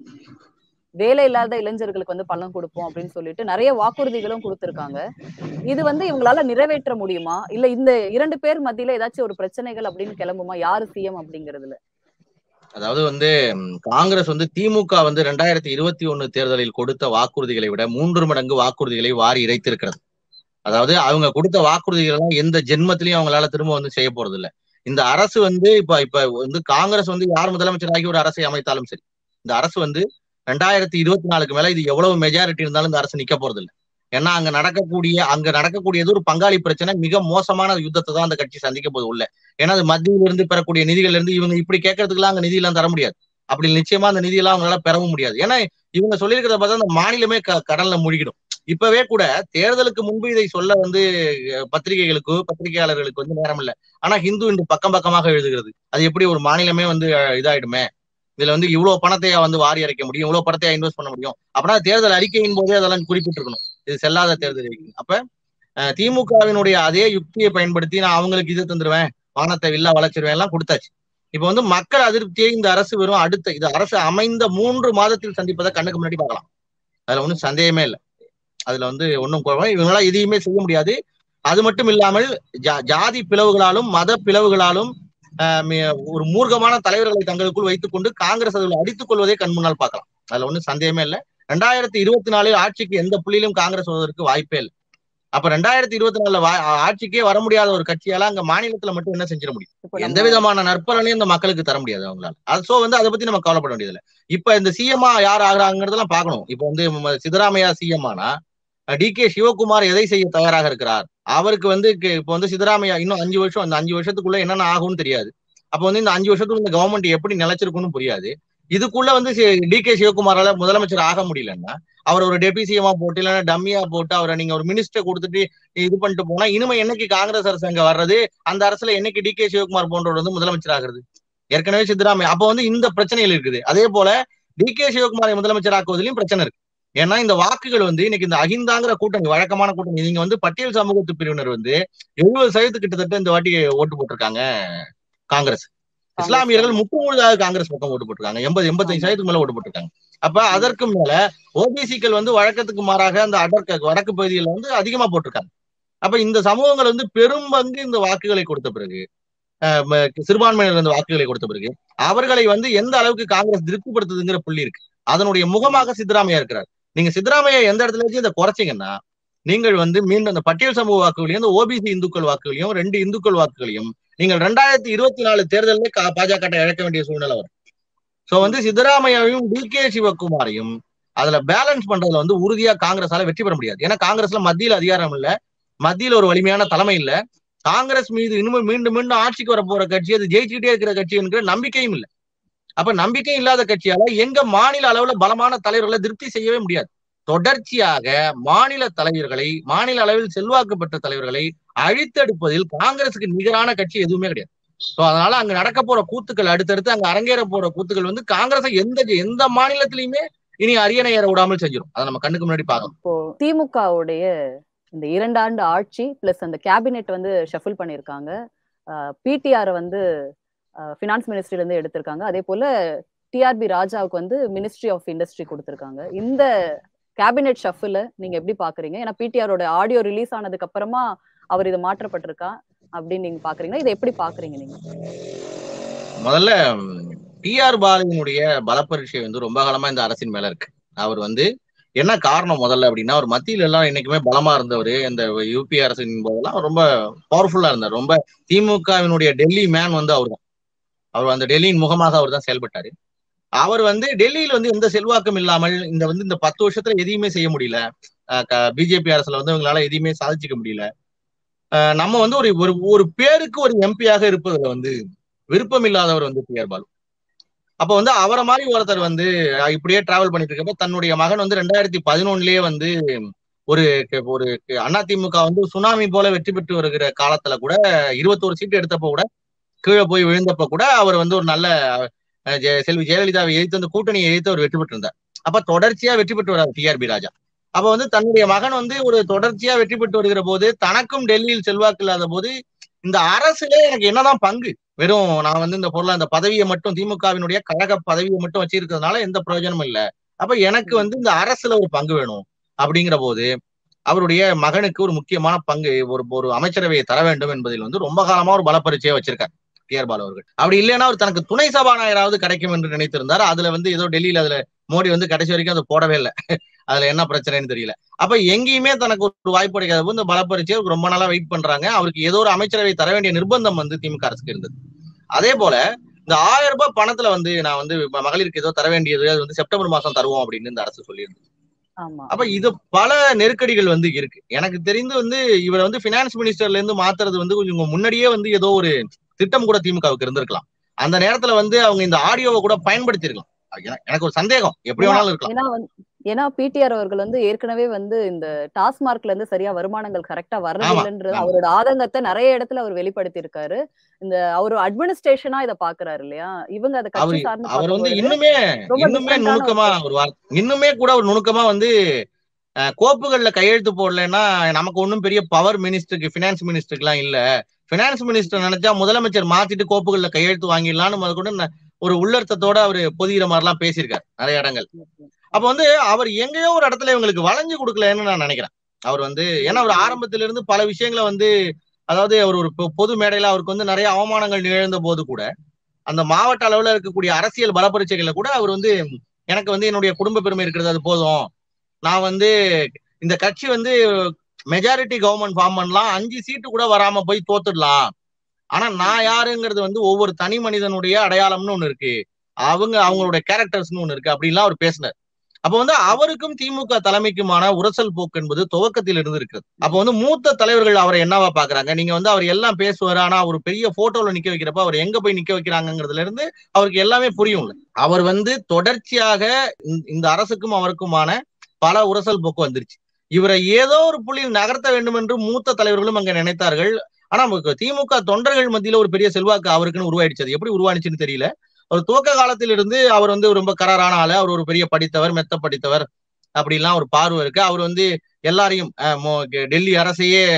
வேலை இல்லாத இளைஞர்களுக்கு வந்து பணம் கொடுப்போம் அப்படின்னு சொல்லிட்டு நிறைய வாக்குறுதிகளும் கொடுத்திருக்காங்க இது வந்து இவங்களால நிறைவேற்ற முடியுமா இல்ல இந்த இரண்டு பேர் மத்தியில ஏதாச்சும் ஒரு பிரச்சனைகள் அப்படின்னு கிளம்புமா யாரு சிஎம் அப்படிங்கறதுல
அதாவது வந்து காங்கிரஸ் வந்து திமுக வந்து ரெண்டாயிரத்தி இருபத்தி ஒண்ணு தேர்தலில் கொடுத்த வாக்குறுதிகளை விட மூன்று மடங்கு வாக்குறுதிகளை வாரி இறைத்திருக்கிறது அதாவது அவங்க கொடுத்த வாக்குறுதிகள் எல்லாம் எந்த ஜென்மத்திலையும் அவங்களால திரும்ப வந்து செய்ய போறது இல்ல இந்த அரசு வந்து இப்ப இப்ப வந்து காங்கிரஸ் வந்து யார் முதலமைச்சராகி ஒரு அரசை அமைத்தாலும் சரி இந்த அரசு வந்து ரெண்டாயிரத்தி இருபத்தி நாலுக்கு மேல இது எவ்வளவு மெஜாரிட்டி இருந்தாலும் இந்த அரசு நிக்க போறது இல்லை ஏன்னா அங்க நடக்கக்கூடிய அங்க நடக்கக்கூடியது ஒரு பங்காளி பிரச்சனை மிக மோசமான யுத்தத்தை தான் அந்த கட்சி சந்திக்க போது உள்ள ஏன்னா அது மத்தியில இருந்து பெறக்கூடிய நிதிகள் இருந்து இவங்க இப்படி கேட்கறதுக்குலாம் அங்க நிதி எல்லாம் தர முடியாது அப்படி நிச்சயமா அந்த நிதியெல்லாம் அவங்களால பெறவும் முடியாது ஏன்னா இவங்க சொல்லியிருக்கிறத பார்த்தா அந்த மாநிலமே க கடல்ல மூழ்கிடும் இப்பவே கூட தேர்தலுக்கு முன்பு இதை சொல்ல வந்து பத்திரிகைகளுக்கு பத்திரிகையாளர்களுக்கு வந்து நேரம் இல்லை ஆனா ஹிந்து இன்று பக்கம் பக்கமாக எழுதுகிறது அது எப்படி ஒரு மாநிலமே வந்து இதாயிடுமே இதுல வந்து இவ்வளவு பணத்தையா வந்து வாரி அரைக்க முடியும் இவ்வளவு பணத்தையா இன்வெஸ்ட் பண்ண முடியும் அப்படின்னா தேர்தல் அறிக்கையின் போதே அதெல்லாம் குறிப்பிட்டிருக்கணும் இது செல்லாத தேர்தல் அறிக்கை அப்ப திமுகவினுடைய அதே யுக்தியை பயன்படுத்தி நான் அவங்களுக்கு இது தந்துருவேன் வானத்தை வில்லா வளர்ச்சிருவேன் எல்லாம் கொடுத்தாச்சு இப்ப வந்து மக்கள் அதிருப்தியை இந்த அரசு வெறும் அடுத்த இது அரசு அமைந்த மூன்று மாதத்தில் சந்திப்பதை கண்ணுக்கு முன்னாடி பார்க்கலாம் அதுல ஒன்றும் சந்தேகமே இல்லை அதுல வந்து ஒன்றும் இவங்களால எதையுமே செய்ய முடியாது அது மட்டும் இல்லாமல் ஜாதி பிளவுகளாலும் மத பிளவுகளாலும் ஒரு மூர்க்கமான தலைவர்களை தங்களுக்குள் வைத்துக் கொண்டு காங்கிரஸ் அதில் அடித்துக் கொள்வதை கண் முன்னால் பார்க்கலாம் அதுல ஒன்றும் சந்தேகமே இல்லை ரெண்டாயிரத்தி இருபத்தி நாலில் ஆட்சிக்கு எந்த புள்ளியிலும் காங்கிரஸ் வருவதற்கு வாய்ப்பே இல்லை அப்ப ரெண்டாயிரத்தி இருபத்தி நாலுல ஆட்சிக்கே வர முடியாத ஒரு கட்சியால அங்க மாநிலத்துல மட்டும் என்ன செஞ்சிட முடியும் எந்த விதமான நற்பலனையும் இந்த மக்களுக்கு தர முடியாது அவங்களால அது சோ வந்து அதை பத்தி நம்ம கவலைப்பட வேண்டியதில்லை இப்ப இந்த சிஎம்ஆ யார் ஆகுறாங்கிறதெல்லாம் பார்க்கணும் இப்ப வந்து சித்தராமையா சிஎம் ஆனா டி கே சிவகுமார் எதை செய்ய தயாராக இருக்கிறார் அவருக்கு வந்து இப்ப வந்து சித்தராமையா இன்னும் அஞ்சு வருஷம் அந்த அஞ்சு வருஷத்துக்குள்ள என்னென்ன ஆகும்னு தெரியாது அப்ப வந்து இந்த அஞ்சு வருஷத்துக்குள்ள இந்த கவர்மெண்ட் எப்படி நிலைச்சிருக்கும்னு புரியாது இதுக்குள்ள வந்து டி கே சிவகுமாரால முதலமைச்சர் ஆக முடியலன்னா அவர் ஒரு டெபி சிஎமா போட்டு இல்லைன்னா டம்மியா போட்டு அவரை நீங்க ஒரு மினிஸ்டர் கொடுத்துட்டு இது பண்ணிட்டு போனா இனிமே என்னைக்கு காங்கிரஸ் அரசு அங்க வர்றது அந்த அரசுல என்னைக்கு டி கே சிவகுமார் போன்றவர் வந்து முதலமைச்சர் ஆகுறது ஏற்கனவே சித்தராமையா அப்ப வந்து இந்த பிரச்சனைகள் இருக்குது அதே போல டி கே சிவகுமாரை முதலமைச்சர் ஆக்குவதிலையும் பிரச்சனை இருக்கு ஏன்னா இந்த வாக்குகள் வந்து இன்னைக்கு இந்த அகிந்தாங்கிற கூட்டணி வழக்கமான கூட்டணி நீங்க வந்து பட்டியல் சமூகத்து பிரிவினர் வந்து எழுபது சதவீதத்து கிட்டத்தட்ட இந்த வாட்டி ஓட்டு போட்டிருக்காங்க காங்கிரஸ் இஸ்லாமியர்கள் முற்றுமுழுதாக காங்கிரஸ் பக்கம் ஓட்டு போட்டிருக்காங்க எண்பது எண்பத்தஞ்சு சதவீதத்துக்கு மேல ஓட்டு போட்டிருக்காங்க அப்ப அதற்கு மேல ஓபிசிக்கள் வந்து வழக்கத்துக்கு மாறாக அந்த அடர்க்க வடக்கு பகுதிகளில் வந்து அதிகமா போட்டிருக்காங்க அப்ப இந்த சமூகங்கள் வந்து பெரும் பங்கு இந்த வாக்குகளை கொடுத்த பிறகு அஹ், ம- சிறுபான்மையினர் இந்த வாக்குகளை கொடுத்த பிறகு அவர்களை வந்து எந்த அளவுக்கு காங்கிரஸ் திருப்திப்படுத்துதுங்கிற புள்ளி இருக்கு அதனுடைய முகமாக சித்தராமையா இருக்கிறார் நீங்க சித்தராமையா எந்த இடத்துல வச்சு இதை குறைச்சிங்கன்னா நீங்கள் வந்து மீண்டும் அந்த பட்டியல் சமூக வாக்குகளையும் இந்த ஓபிசி இந்துக்கள் வாக்குகளையும் ரெண்டு இந்துக்கள் வாக்குகளையும் நீங்கள் ரெண்டாயிரத்தி இருபத்தி நாலு தேர்தலில் பாஜக இழக்க வேண்டிய சூழ்நிலை வரும் சோ வந்து சித்தராமையாவையும் டி கே சிவகுமாரையும் அதுல பேலன்ஸ் பண்றதுல வந்து உறுதியா காங்கிரஸால வெற்றி பெற முடியாது ஏன்னா காங்கிரஸ்ல மத்தியில அதிகாரம் இல்ல மத்தியில ஒரு வலிமையான தலைமை இல்ல காங்கிரஸ் மீது இன்னும் மீண்டும் மீண்டும் ஆட்சிக்கு வர போற கட்சி அது ஜெயிச்சுக்கிட்டே இருக்கிற கட்சி என்கிற நம்பிக்கையும் இல்ல அப்ப நம்பிக்கை இல்லாத கட்சியால எங்க மாநில அளவுல பலமான தலைவர்களை திருப்தி செய்யவே முடியாது தொடர்ச்சியாக மாநில தலைவர்களை மாநில அளவில் செல்வாக்கு பெற்ற தலைவர்களை அழித்தெடுப்பதில் காங்கிரசுக்கு நிகரான கட்சி எதுவுமே கிடையாது சோ அதனால அங்க நடக்க போற கூத்துக்கள் அடுத்தடுத்து அங்க அரங்கேற போற கூத்துக்கள் வந்து காங்கிரஸை எந்த எந்த மாநிலத்திலயுமே இனி அரியணை ஏற விடாமல் செஞ்சிடும் அதை நம்ம கண்ணுக்கு முன்னாடி பார்க்கணும்
இப்போ திமுகவுடைய இந்த இரண்டாண்டு ஆட்சி பிளஸ் அந்த கேபினெட் வந்து ஷஃபில் பண்ணியிருக்காங்க பிடிஆர் வந்து ஃபினான்ஸ் மினிஸ்ட்ரில இருந்து எடுத்திருக்காங்க அதே போல டிஆர்பி ராஜாவுக்கு வந்து மினிஸ்ட்ரி ஆஃப் இண்டஸ்ட்ரி கொடுத்திருக்காங்க இந்த கேபினெட் ஷஃபில் நீங்க எப்படி பாக்குறீங்க ஏன்னா பிடிஆரோட ஆடியோ ரிலீஸ் ஆனதுக்கு அப்புறமா அவர் இது மாற்றப்பட்டிருக்கா அப்படின்னு நீங்க பாக்குறீங்களா இதை எப்படி பாக்குறீங்க நீங்க
முதல்ல டிஆர் பாலுவினுடைய பலப்பரீட்சை வந்து ரொம்ப காலமா இந்த அரசின் மேல இருக்கு அவர் வந்து என்ன காரணம் முதல்ல அப்படின்னா அவர் மத்தியில எல்லாம் என்னைக்குமே பலமா இருந்தவர் இந்த யூபி அரசின் போதெல்லாம் அவர் ரொம்ப பவர்ஃபுல்லா இருந்தார் ரொம்ப திமுகவினுடைய டெல்லி மேன் வந்து அவர் தான் அவர் அந்த டெல்லியின் முகமாக அவர் தான் செயல்பட்டாரு அவர் வந்து டெல்லியில வந்து எந்த செல்வாக்கும் இல்லாமல் இந்த வந்து இந்த பத்து வருஷத்துல எதையுமே செய்ய முடியல பிஜேபி அரசுல வந்து இவங்களால எதையுமே சாதிச்சுக்க முடியல அஹ் நம்ம வந்து ஒரு ஒரு ஒரு பேருக்கு ஒரு எம்பியாக இருப்பதுல வந்து விருப்பம் இல்லாதவர் வந்து டிஆர் பாலு அப்ப வந்து அவரை மாதிரி ஒருத்தர் வந்து அஹ் இப்படியே டிராவல் பண்ணிட்டு இருக்கப்ப தன்னுடைய மகன் வந்து ரெண்டாயிரத்தி பதினொன்னுலயே வந்து ஒரு ஒரு அதிமுக வந்து சுனாமி போல வெற்றி பெற்று வருகிற காலத்துல கூட இருபத்தோரு சீட்டு எடுத்தப்ப கூட கீழே போய் விழுந்தப்ப கூட அவர் வந்து ஒரு நல்ல அஹ், ஜெ- செல்வி ஜெயலலிதாவை எதிர்த்து அந்த கூட்டணியை எதிர்த்து அவர் வெற்றி பெற்றிருந்தார் அப்ப தொடர்ச்சியா வெற்றி பெற்று வர்றார் டிஆர்பி ராஜா அப்ப வந்து தன்னுடைய மகன் வந்து ஒரு தொடர்ச்சியா வெற்றி பெற்று வருகிற போது தனக்கும் டெல்லியில் செல்வாக்கு இல்லாத போது இந்த அரசுல எனக்கு என்னதான் பங்கு வெறும் நான் வந்து இந்த பொருளா இந்த பதவியை மட்டும் திமுகவினுடைய கழக பதவியை மட்டும் வச்சிருக்கிறதுனால எந்த பிரயோஜனமும் இல்ல அப்ப எனக்கு வந்து இந்த அரசுல ஒரு பங்கு வேணும் அப்படிங்கிற போது அவருடைய மகனுக்கு ஒரு முக்கியமான பங்கு ஒரு ஒரு அமைச்சரவையை தர வேண்டும் என்பதில் வந்து ரொம்ப காலமா ஒரு பலப்பரிச்சையை வச்சிருக்கார் டிஆர் பாலு அவர்கள் அப்படி இல்லைன்னா அவர் தனக்கு துணை சபாநாயகராவது கிடைக்கும் என்று நினைத்திருந்தார் அதுல வந்து ஏதோ டெல்லியில அதுல மோடி வந்து கடைசி வரைக்கும் அதை போடவே இல்லை அதுல என்ன பிரச்சனைன்னு தெரியல அப்ப எங்கேயுமே தனக்கு ஒரு வாய்ப்பு கிடைக்காத போது இந்த பலப்பரிச்சை அவருக்கு ரொம்ப நாளா வெயிட் பண்றாங்க அவருக்கு ஏதோ ஒரு அமைச்சரவை தர வேண்டிய நிர்பந்தம் வந்து திமுக அரசுக்கு இருந்தது அதே போல இந்த ஆயிரம் ரூபாய் பணத்துல வந்து நான் வந்து ம- மகளிருக்கு ஏதோ தர வேண்டியது அது வந்து செப்டம்பர் மாசம் தருவோம் அப்படின்னு இந்த அரசு சொல்லியிருந்தது
ஆமா
அப்ப இது பல நெருக்கடிகள் வந்து இருக்கு எனக்கு தெரிந்து வந்து இவர் வந்து பினான்ஸ் மினிஸ்டர்ல இருந்து மாத்துறது வந்து கொஞ்சம் முன்னாடியே வந்து ஏதோ ஒரு திட்டம் கூட திமுகவுக்கு இருந்திருக்கலாம் அந்த நேரத்துல வந்து அவங்க இந்த ஆடியோவை கூட பயன்படுத்தி இருக்கலாம் எனக்கு ஒரு சந்தேகம் எப்படி வேணாலும் இருக்கலாம்
ஏன்னா வந்து ஏன்னா பிடிஆர் அவர்கள் வந்து ஏற்கனவே வந்து இந்த டாஸ்மார்க்ல இருந்து சரியா வருமானங்கள் கரெக்டா வர்றது
ஆமா,
இல்லைன்றது
ஆமா.
அவரோட ஆதங்கத்தை நிறைய இடத்துல அவர் வெளிப்படுத்தி இருக்காரு இந்த அவர் அட்மினிஸ்ட்ரேஷனா இத பாக்குறாரு இல்லையா இவங்க அதை கட்சி
அவர்
சார்ந்து
அவர் வந்து
பார்க்கும்போது
இன்னுமே
ரொம்ப
இன்னுமே
different ஆன
நுணுக்கமா ஒரு வார்த்தை இன்னுமே கூட ஒரு நுணுக்கமா வந்து அஹ், கோப்புகள்ல கையெழுத்து போடலைன்னா நமக்கு ஒன்றும் பெரிய பவர் மினிஸ்டருக்கு பினான்ஸ் மினிஸ்டருக்கு எல்லாம் இல்ல பினான்ஸ் மினிஸ்டர் நினைச்சா முதலமைச்சர் மாத்திட்டு கோப்புகள்ல கையெழுத்து வாங்கிடலாம்னு முதற்கொண்டு ந- ஒரு உள்ளர்த்தத்தோட அவர் பொதிகிற மாதிரிலாம் பேசியிருக்காரு நிறைய இடங்கள் அப்ப வந்து அவர் எங்கேயோ ஒரு இடத்துல இவங்களுக்கு வளைஞ்சு கொடுக்கலன்னு நான் நினைக்கிறேன் அவர் வந்து ஏன்னா அவர் ஆரம்பத்துல இருந்து பல விஷயங்களை வந்து அதாவது அவர் ஒரு பொ- பொது மேடையில அவருக்கு வந்து நிறைய அவமானங்கள் நிகழ்ந்த போது கூட அந்த மாவட்ட அளவுல இருக்கக்கூடிய அரசியல் பலப்பரீட்சைகள்ல கூட அவர் வந்து எனக்கு வந்து என்னுடைய குடும்ப பெருமை இருக்கிறது அது போதும் நான் வந்து இந்த கட்சி வந்து மெஜாரிட்டி கவர்மெண்ட் ஃபார்ம் பண்ணலாம் அஞ்சு சீட்டு கூட வராம போய் தோத்துடலாம் ஆனா நான் யாருங்கிறது வந்து ஒவ்வொரு தனி மனிதனுடைய அடையாளம்னு ஒண்ணு இருக்கு அவங்க அவங்களுடைய கேரக்டர்ஸ்னு ஒண்ணு இருக்கு அப்படின்லாம் அவர் பேசினார் அப்ப வந்து அவருக்கும் திமுக தலைமைக்குமான உரசல் போக்கு என்பது துவக்கத்தில் இருந்து இருக்கிறது அப்ப வந்து மூத்த தலைவர்கள் அவரை என்னவா பாக்குறாங்க நீங்க வந்து அவர் எல்லாம் பேசுவார் ஆனா ஒரு பெரிய போட்டோல நிக்க வைக்கிறப்ப அவர் எங்க போய் நிக்க வைக்கிறாங்கிறதுல இருந்து அவருக்கு எல்லாமே புரியும்ல அவர் வந்து தொடர்ச்சியாக இந்த- இந்த அரசுக்கும் அவருக்குமான பல உரசல் போக்கு வந்துருச்சு இவரை ஏதோ ஒரு புள்ளியில் நகர்த்த வேண்டும் என்று மூத்த தலைவர்களும் அங்க நினைத்தார்கள் ஆனா நமக்கு திமுக தொண்டர்கள் மத்தியில ஒரு பெரிய செல்வாக்கு அவருக்குன்னு உருவாயிடுச்சு அது எப்படி உருவானுச்சுன்னு தெரியல அவர் துவக்க காலத்திலிருந்து அவர் வந்து ரொம்ப கராரான ஆளு அவர் ஒரு பெரிய படித்தவர் மெத்த படித்தவர் அப்படிலாம் ஒரு பார்வை இருக்கு அவர் வந்து எல்லாரையும் அஹ், மோ- டெல்லி அரசையே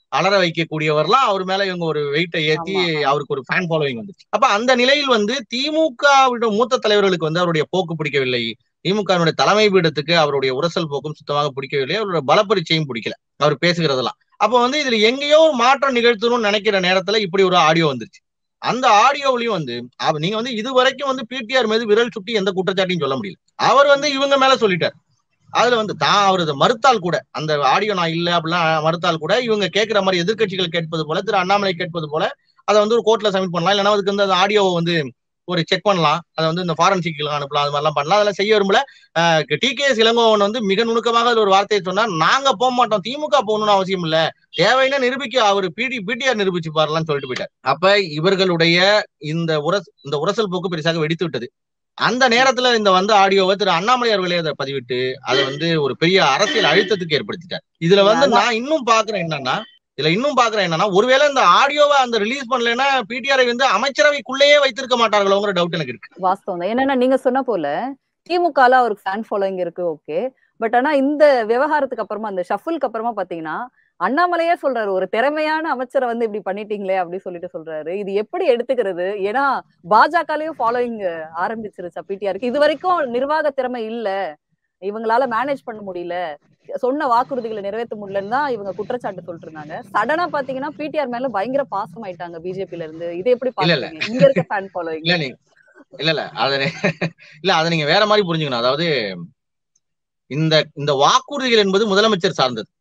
அலற வைக்கக்கூடியவர்லாம் அவர் மேல இவங்க ஒரு வெயிட்டை ஏத்தி
ஆமா, ஆமா.
அவருக்கு ஒரு ஃபேன் ஃபாலோவிங் வந்துச்சு அப்ப அந்த நிலையில் வந்து திமுகவிட மூத்த தலைவர்களுக்கு வந்து அவருடைய போக்கு பிடிக்கவில்லை திமுகவினுடைய தலைமை பீடத்துக்கு அவருடைய உரசல் போக்கும் சுத்தமாக பிடிக்கவில்லை அவருடைய பலப்பரிச்சையும் பிடிக்கல அவர் பேசுகிறதெல்லாம் அப்ப வந்து இதுல எங்கேயோ ஒரு மாற்றம் நிகழ்த்தணும்னு நினைக்கிற நேரத்துல இப்படி ஒரு ஆடியோ வந்துருச்சு அந்த ஆடியோவிலையும் வந்து அவ- நீங்க வந்து இது வரைக்கும் வந்து பிடிஆர் மீது விரல் சுட்டி எந்த குற்றச்சாட்டையும் சொல்ல முடியல அவர் வந்து இவங்க மேல சொல்லிட்டார் அதுல வந்து தான் அவர் இதை மறுத்தால் கூட அந்த ஆடியோ நான் இல்ல அப்படிலாம் மறுத்தால் கூட இவங்க கேட்கிற மாதிரி எதிர்க்கட்சிகள் கேட்பது போல திரு அண்ணாமலை கேட்பது போல அதை வந்து ஒரு கோர்ட்ல சப்மிட் பண்ணலாம் இல்லைன்னா அதுக்கு வந்து அந்த ஆடியோவை வந்து ஒரு செக் பண்ணலாம் அதை வந்து இந்த ஃபாரன்சிக் அனுப்பலாம் அது மாதிரிலாம் பண்ணலாம் அதெல்லாம் செய்ய விரும்பல டி கே எஸ் இளங்கோவன் வந்து மிக நுணுக்கமாக அதுல ஒரு வார்த்தையை சொன்னார் நாங்க போக மாட்டோம் திமுக போகணும்னு அவசியம் இல்ல தேவைன்னா நிரூபிக்க அவர் பிடி பிடிஆர் நிரூபிச்சு பாருலாம் சொல்லிட்டு போயிட்டார் அப்ப இவர்களுடைய இந்த உரஸ் இந்த உரசல் போக்கு பெருசாக வெடித்து விட்டது அந்த நேரத்துல இந்த வந்து ஆடியோவை திரு அண்ணாமலை அவர்களே அதை பதிவிட்டு அதை வந்து ஒரு பெரிய அரசியல் அழுத்தத்துக்கு ஏற்படுத்திட்டார் இதுல வந்து
அதான்.
நான் இன்னும் பாக்குறேன் என்னன்னா இதுல இன்னும் பாக்குறேன் என்னன்னா ஒருவேளை இந்த ஆடியோவை அந்த ரிலீஸ் பண்ணலைன்னா பிடிஆரை வந்து அமைச்சரவைக்குள்ளேயே வைத்திருக்க மாட்டார்களோங்கிற டவுட் எனக்கு இருக்கு
வாஸ்தவம் தான் என்னன்னா நீங்க சொன்ன போல திமுகல அவருக்கு ஃபேன் ஃபாலோயிங் இருக்கு ஓகே பட் ஆனா இந்த விவகாரத்துக்கு அப்புறமா அந்த ஷஃபுல்க்கு அப்புறமா பாத்தீங்கன்னா அண்ணாமலையே சொல்றாரு ஒரு திறமையான அமைச்சரை வந்து இப்படி பண்ணிட்டீங்களே அப்படின்னு சொல்லிட்டு சொல்றாரு இது எப்படி எடுத்துக்கிறது ஏன்னா பாஜகலயும் ஃபாலோயிங் ஆரம்பிச்சிருச்சா பிடிஆருக்கு இது வரைக்கும் நிர்வாக திறமை இல்ல இவங்களால மேனேஜ் பண்ண முடியல சொன்ன வாக்குறுதிகளை நிறைவேற்ற முடியலன்னு தான் இவங்க குற்றச்சாட்டு சொல்லிட்டு இருந்தாங்க சடனா பாத்தீங்கன்னா பிடிஆர் மேல பயங்கர பாசம் ஆயிட்டாங்க பிஜேபில இருந்து இது எப்படி
இல்ல, இல்ல.
பாக்குறீங்க இங்க இருக்க ஃபேன் ஃபாலோயிங்
இல்ல நீங்க இல்ல இல்ல அத நீ- இல்ல அத நீங்க வேற மாதிரி புரிஞ்சுக்கணும் அதாவது இந்த இந்த வாக்குறுதிகள் என்பது முதலமைச்சர் சார்ந்தது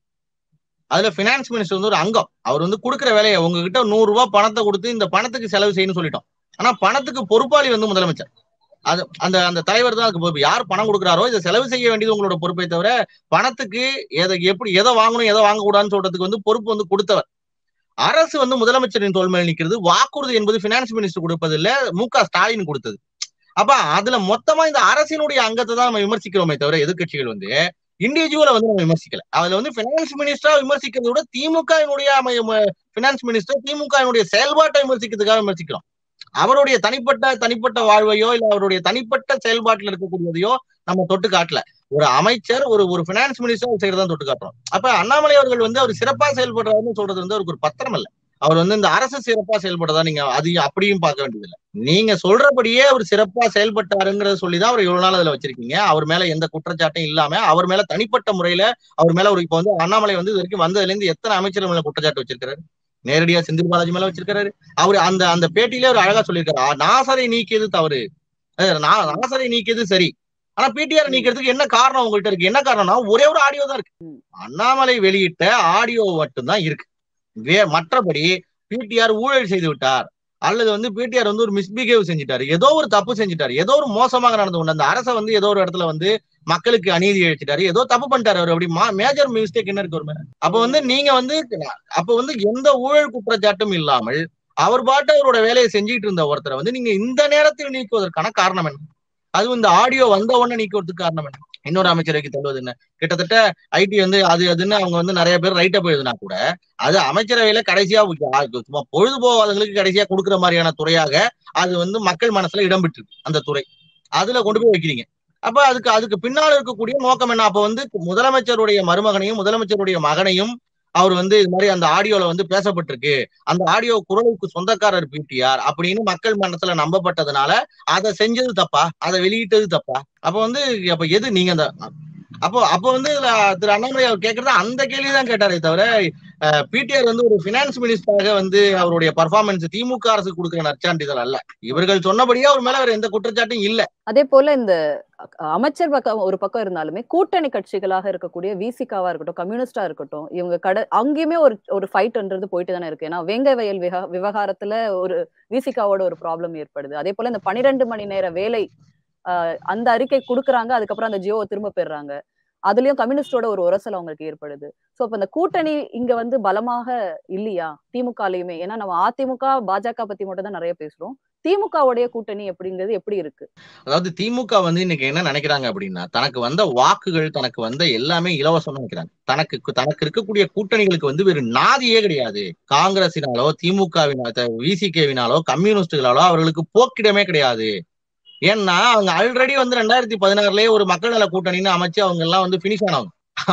அதுல பினான்ஸ் மினிஸ்டர் வந்து ஒரு அங்கம் அவர் வந்து கொடுக்குற வேலையை உங்ககிட்ட நூறு ரூபாய் பணத்தை கொடுத்து இந்த பணத்துக்கு செலவு செய்யணும்னு சொல்லிட்டோம் ஆனா பணத்துக்கு பொறுப்பாளி வந்து முதலமைச்சர் அது அந்த அந்த தலைவர் தான் அதுக்கு பொறுப்பு யார் பணம் கொடுக்குறாரோ இதை செலவு செய்ய வேண்டியது உங்களோட பொறுப்பை தவிர பணத்துக்கு எதை எப்படி எதை வாங்கணும் எதை வாங்கக்கூடாதுன்னு சொல்றதுக்கு வந்து பொறுப்பு வந்து கொடுத்தவர் அரசு வந்து முதலமைச்சரின் தோல் மேல் நிற்கிறது வாக்குறுதி என்பது பினான்ஸ் மினிஸ்டர் கொடுப்பது இல்ல மு க ஸ்டாலின் கொடுத்தது அப்ப அதுல மொத்தமா இந்த அரசினுடைய அங்கத்தை தான் நம்ம விமர்சிக்கிறோமே தவிர எதிர்க்கட்சிகள் வந்து இண்டிவிஜுவலை வந்து நம்ம விமர்சிக்கல அதுல வந்து பினான்ஸ் மினிஸ்டரா விமர்சிக்கிறத விட திமுகவினுடைய பினான்ஸ் மினிஸ்டர் திமுகவினுடைய செயல்பாட்டை விமர்சிக்கிறதுக்காக விமர்சிக்கிறோம் அவருடைய தனிப்பட்ட தனிப்பட்ட வாழ்வையோ இல்ல அவருடைய தனிப்பட்ட செயல்பாட்டில் இருக்கக்கூடியதையோ நம்ம தொட்டு காட்டல ஒரு அமைச்சர் ஒரு ஒரு பினான்ஸ் மினிஸ்டர் செய்யறதா தொட்டு காட்டுறோம் அப்ப அண்ணாமலை அவர்கள் வந்து அவர் சிறப்பா செயல்படுறாருன்னு சொல்றது வந்து அவருக்கு ஒரு பத்திரம் இல்ல அவர் வந்து இந்த அரசு சிறப்பா செயல்படுறதா நீங்க அது அப்படியும் பார்க்க வேண்டியதில்லை நீங்க சொல்றபடியே அவர் சிறப்பா செயல்பட்டாருங்கிறத சொல்லிதான் அவர் இவ்வளவு நாள் அதுல வச்சிருக்கீங்க அவர் மேல எந்த குற்றச்சாட்டும் இல்லாம அவர் மேல தனிப்பட்ட முறையில அவர் மேல ஒரு இப்ப வந்து அண்ணாமலை வந்து இது வரைக்கும் வந்ததுல இருந்து எத்தனை அமைச்சர் மேல குற்றச்சாட்டு வச்சிருக்காரு நேரடியா செந்தில் பாலாஜி மேல வச்சிருக்காரு அவர் அந்த அந்த பேட்டியிலே அவர் அழகா சொல்லியிருக்காரு "ஆ, நாசரை நீக்கியது தவறு அஹ் நா- நாசரை நீக்கியது சரி ஆனா பிடிஆர் நீக்கிறதுக்கு என்ன காரணம் உங்கள்ட்ட இருக்கு என்ன காரணம்னா ஒரே ஒரு ஆடியோ தான் இருக்கு
ம்.
அண்ணாமலை வெளியிட்ட ஆடியோ மட்டும்தான் இருக்கு வே மற்றபடி பிடிஆர் ஊழல் செய்து விட்டார் அல்லது வந்து பிடிஆர் வந்து ஒரு மிஸ்பிஹேவ் செஞ்சுட்டாரு ஏதோ ஒரு தப்பு செஞ்சுட்டாரு ஏதோ ஒரு மோசமாக நடந்து கொண்டு அந்த அரசை வந்து ஏதோ ஒரு இடத்துல வந்து மக்களுக்கு அநீதி இழைச்சிட்டாரு ஏதோ தப்பு பண்ணிட்டாரு அவர் அப்படி மேஜர் மிஸ்டேக் என்ன இருக்கு ஒரு மேல அப்ப வந்து நீங்க வந்து அப்ப வந்து எந்த ஊழல் குற்றச்சாட்டும் இல்லாமல் அவர் பாட்டு அவரோட வேலையை செஞ்சுட்டு இருந்த ஒருத்தரை வந்து நீங்க இந்த நேரத்தில் நீக்குவதற்கான காரணம் என்ன அதுவும் இந்த ஆடியோ வந்த உடனே நீக்குவதற்கு காரணம் என்ன இன்னொரு அமைச்சரவைக்கு தள்ளுவது என்ன கிட்டத்தட்ட ஐடி வந்து அது அதுன்னு அவங்க வந்து நிறைய பேர் ரைட்டப் எழுதினா கூட அது அமைச்சரவையில கடைசியா உ- சும்மா பொழுது போகாதவங்களுக்கு கடைசியா கொடுக்குற மாதிரியான துறையாக அது வந்து மக்கள் மனசுல இடம் பெற்றிருக்கு அந்த துறை அதுல கொண்டு போய் வைக்கிறீங்க அப்ப அதுக்கு அதுக்கு பின்னால் இருக்கக்கூடிய நோக்கம் என்ன அப்ப வந்து முதலமைச்சருடைய மருமகனையும் முதலமைச்சருடைய மகனையும் அவர் வந்து இது மாதிரி அந்த ஆடியோல வந்து பேசப்பட்டிருக்கு அந்த ஆடியோ குரலுக்கு சொந்தக்காரர் பிடிஆர் அப்படின்னு மக்கள் மனசுல நம்பப்பட்டதுனால அதை செஞ்சது தப்பா அதை வெளியிட்டது தப்பா அப்ப வந்து அப்ப எது நீங்க அந்த அப்போ அப்ப வந்து இதுல திரு அண்ணாமலை அவர் கேட்கறது அந்த கேள்விதான் கேட்டாரே தவிர பிடிஆர் வந்து ஒரு பினான்ஸ் மினிஸ்டராக வந்து அவருடைய பர்ஃபார்மன்ஸ் திமுக அரசு கொடுக்கிற நற்சான்றிதழ் அல்ல இவர்கள் சொன்னபடியே அவர் மேல வேற எந்த குற்றச்சாட்டும் இல்ல
அதே போல இந்த அ- அமைச்சர் பக்கம் ஒரு பக்கம் இருந்தாலுமே கூட்டணி கட்சிகளாக இருக்கக்கூடிய விசிகாவா இருக்கட்டும் கம்யூனிஸ்டா இருக்கட்டும் இவங்க கட அங்கேயுமே ஒரு ஒரு ஃபைட்ன்றது போயிட்டு தானே இருக்கு ஏன்னா வேங்கை வயல் விவா விவகாரத்துல ஒரு விசிகாவோட ஒரு ப்ராப்ளம் ஏற்படுது அதே போல இந்த பனிரெண்டு மணி நேர வேலை ஆஹ், அந்த அறிக்கை கொடுக்குறாங்க அதுக்கப்புறம் அந்த ஜியோவை திரும்ப பெறுறாங்க அதுலயும் கம்யூனிஸ்டோட ஒரு உரசல் அவங்களுக்கு ஏற்படுது சோ அப்ப இந்த கூட்டணி இங்க வந்து பலமாக இல்லையா திமுகலயுமே ஏன்னா நம்ம அதிமுக பாஜக பத்தி மட்டும் தான் நிறைய பேசுறோம் திமுகவுடைய கூட்டணி எப்படிங்கிறது எப்படி இருக்கு
அதாவது திமுக வந்து இன்னைக்கு என்ன நினைக்கிறாங்க அப்படின்னா தனக்கு வந்த வாக்குகள் தனக்கு வந்த எல்லாமே இலவசம் நினைக்கிறாங்க தனக்கு தனக்கு இருக்கக்கூடிய கூட்டணிகளுக்கு வந்து வேறு நாதியே கிடையாது காங்கிரசினாலோ திமுகவினாலோ விசிகேவினாலோ கம்யூனிஸ்டுகளாலோ அவர்களுக்கு போக்கிடமே கிடையாது ஏன்னா அவங்க ஆல்ரெடி வந்து ரெண்டாயிரத்தி பதினாறுலயே ஒரு மக்கள் நல கூட்டணின்னு அமைச்சு அவங்க எல்லாம் வந்து பினிஷ் ஆனவங்க